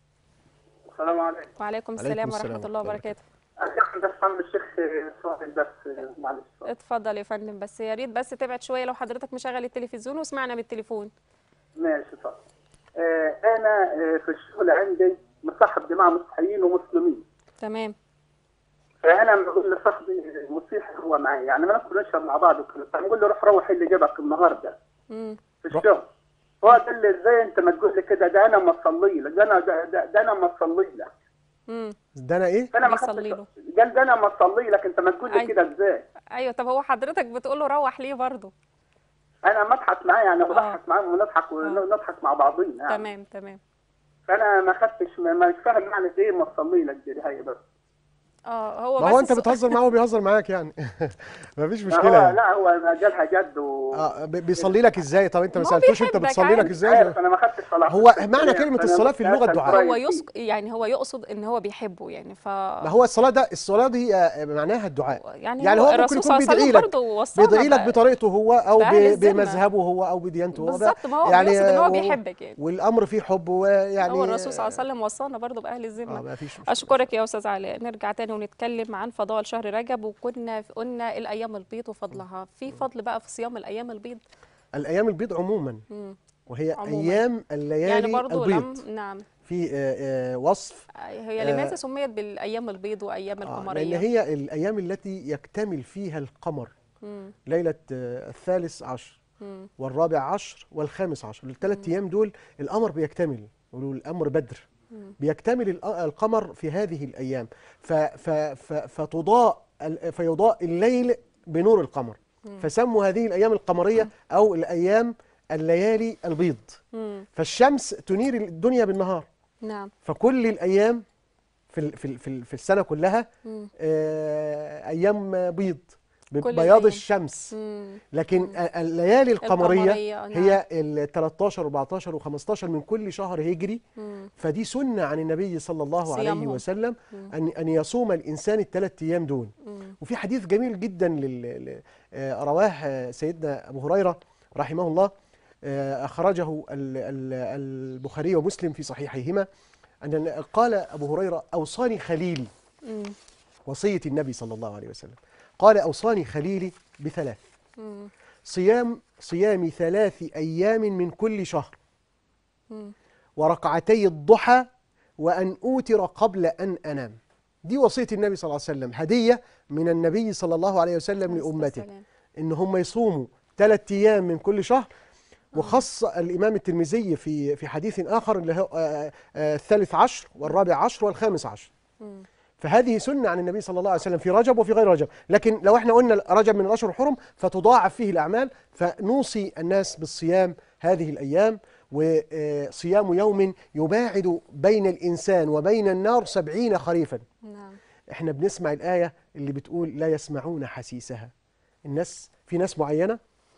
السلام عليكم وعليكم عليكم السلام السلام ورحمه ورحمة الله الله وبركاته أخي بس عم الشيخ سؤال بس معلش سؤال. اتفضل يا فندم بس يا ريت بس تبعد شويه لو حضرتك مشغل التلفزيون واسمعنا من التليفون ماشي طيب آه أنا آه في الشغل عندي مصاحب جماعة مسيحيين ومسلمين تمام فأنا بقول لصاحبي مسيحي هو معي يعني ما ندخل نشرب مع بعض وكذا فنقول له روح روح اللي جابك النهارده امم في الشغل هو قال لي ازاي انت ما تقول لي كده ده انا ما اصلي لك ده انا ده, ده, ده انا ما اصلي لك امم ده انا ايه فانا ما بيصلي خدتش له. قال ده انا ما اصلي لك انت ما تقول لي أيوة. كده ازاي ايوه طب هو حضرتك بتقول له روح ليه برضه انا بضحك معاه يعني بضحك معاه ونضحك ونضحك مع بعضينا يعني. تمام تمام فانا ما خدتش ما ما مش فاهم معنى ايه ما تصلي لك دي هي بس اه هو ما بس هو انت السؤال- بتهزر معاه وبيهزر معاك يعني مفيش هو مشكله يعني. لا هو جالها جد و اه ب- بيصلي لك ازاي طب انت ما ما هو سالتوش انت بيحبك بتصلي لك عادي. ازاي عارف انا ما خدتش صلاه هو معنى كلمة الصلاة في اللغة الدعاء. هو يسق يعني هو يقصد ان هو بيحبه يعني ف ما هو الصلاه ده الصلاه دي آه، معناها الدعاء يعني, يعني هو, هو ممكن الرسول يكون صلى الله عليه بيدعي وسلم لك برضه وصانا بيدعي لك بقى- بطريقته هو او بأهل ب- الذمة. بمذهبه هو او بديانته هو ده. بالظبط ما هو بيقصد ان هو و- بيحبك يعني والامر فيه حب ويعني هو الرسول صلى الله عليه وسلم وصانا برضه باهل الذمه اه ما فيش مشكله اشكرك يا استاذ علاء نرجع تاني ونتكلم عن فضائل شهر رجب وكنا قلنا الايام البيض وفضلها في فضل بقى في صيام الايام البيض الايام البيض عموما مم. وهي عموماً. ايام الليالي يعني برضه البيض لم نعم في آه، آه، وصف هي آه، لماذا سميت بالايام البيض وايام آه، لان القمريه هي الايام التي يكتمل فيها القمر مم. ليله آه، الثالث عشر مم. والرابع عشر والخامس عشر الثلاث ايام دول القمر بيكتمل يقولوا الامر بدر بيكتمل الأ- القمر في هذه الايام ف ف ف فتضاء ال- فيضاء الليل بنور القمر فسموا هذه الايام القمريه او الايام الليالي البيض مم. فالشمس تنير الدنيا بالنهار نعم فكل الايام في ال- في ال- في ال- في السنه كلها مم. آه، ايام بيض كل بياض الأيام. الشمس مم. لكن ال- الليالي القمريه القمرية، نعم. هي ال 13 14 و15 من كل شهر هجري مم. فدي سنه عن النبي صلى الله عليه صيامهم. وسلم ان ان يصوم الانسان الثلاث ايام دول مم. وفي حديث جميل جدا لل... ل- آه، رواه آه، سيدنا ابو هريره رحمه الله آه، اخرجه ال- ال- البخاري ومسلم في صحيحيهما ان قال ابو هريره اوصاني خليلي مم. وصيه النبي صلى الله عليه وسلم قال اوصاني خليلي بثلاث مم. صيام صيام ثلاث ايام من كل شهر مم. وركعتي الضحى وأن أوتر قبل أن أنام دي وصية النبي صلى الله عليه وسلم هدية من النبي صلى الله عليه وسلم عليه الصلاة لأمته والسلام. إن هم يصوموا ثلاث أيام من كل شهر وخص الإمام الترمذي في في حديث آخر اللي هو آه، آه، الثالث عشر والرابع عشر والخامس عشر مم. فهذه سنة عن النبي صلى الله عليه وسلم في رجب وفي غير رجب لكن لو احنا قلنا رجب من الأشهر الحرم فتضاعف فيه الأعمال فنوصي الناس بالصيام هذه الأيام وصيام يوم يباعد بين الإنسان وبين النار سبعين خريفا نعم احنا بنسمع الآية اللي بتقول لا يسمعون حسيسها الناس في ناس معينة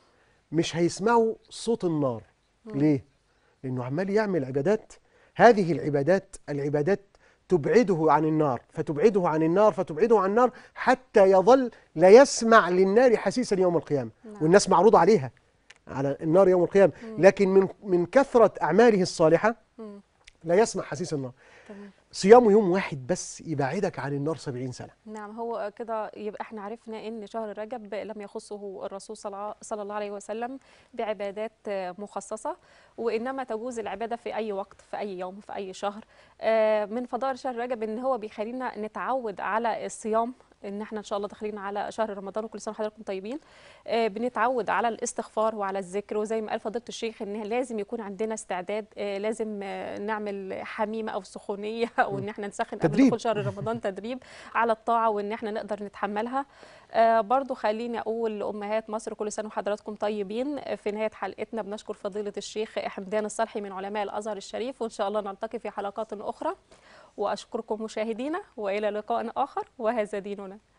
مش هيسمعوا صوت النار ليه؟ لأنه عمال يعمل عبادات هذه العبادات العبادات تبعده عن النار فتبعده عن النار فتبعده عن النار حتى يظل لا يسمع للنار حسيسا يوم القيامة والناس معروض عليها على النار يوم القيامة لكن من من كثرة أعماله الصالحة مم. لا يسمع حسيس النار تمام صيامه يوم واحد بس يبعدك عن النار سبعين سنة نعم هو كده يبقى احنا عرفنا ان شهر رجب لم يخصه الرسول صلى صلى الله عليه وسلم بعبادات آه، مخصصة وانما تجوز العبادة في اي وقت في اي يوم في اي شهر آه، من فضائل شهر رجب ان هو بيخلينا نتعود على الصيام ان احنا ان شاء الله داخلين على شهر رمضان وكل سنه وحضراتكم طيبين آه، بنتعود على الاستغفار وعلى الذكر وزي ما قال فضيله الشيخ ان لازم يكون عندنا استعداد آه، لازم آه، نعمل حميمه او سخونيه او ان احنا نسخن قبل تدريب. دخول شهر رمضان تدريب على الطاعه وان احنا نقدر نتحملها آه، برضو خليني اقول لامهات مصر كل سنه وحضراتكم طيبين آه، في نهايه حلقتنا بنشكر فضيله الشيخ حمدان الصالحي من علماء الازهر الشريف وان شاء الله نلتقي في حلقات اخرى واشكركم مشاهدينا والى لقاء اخر وهذا ديننا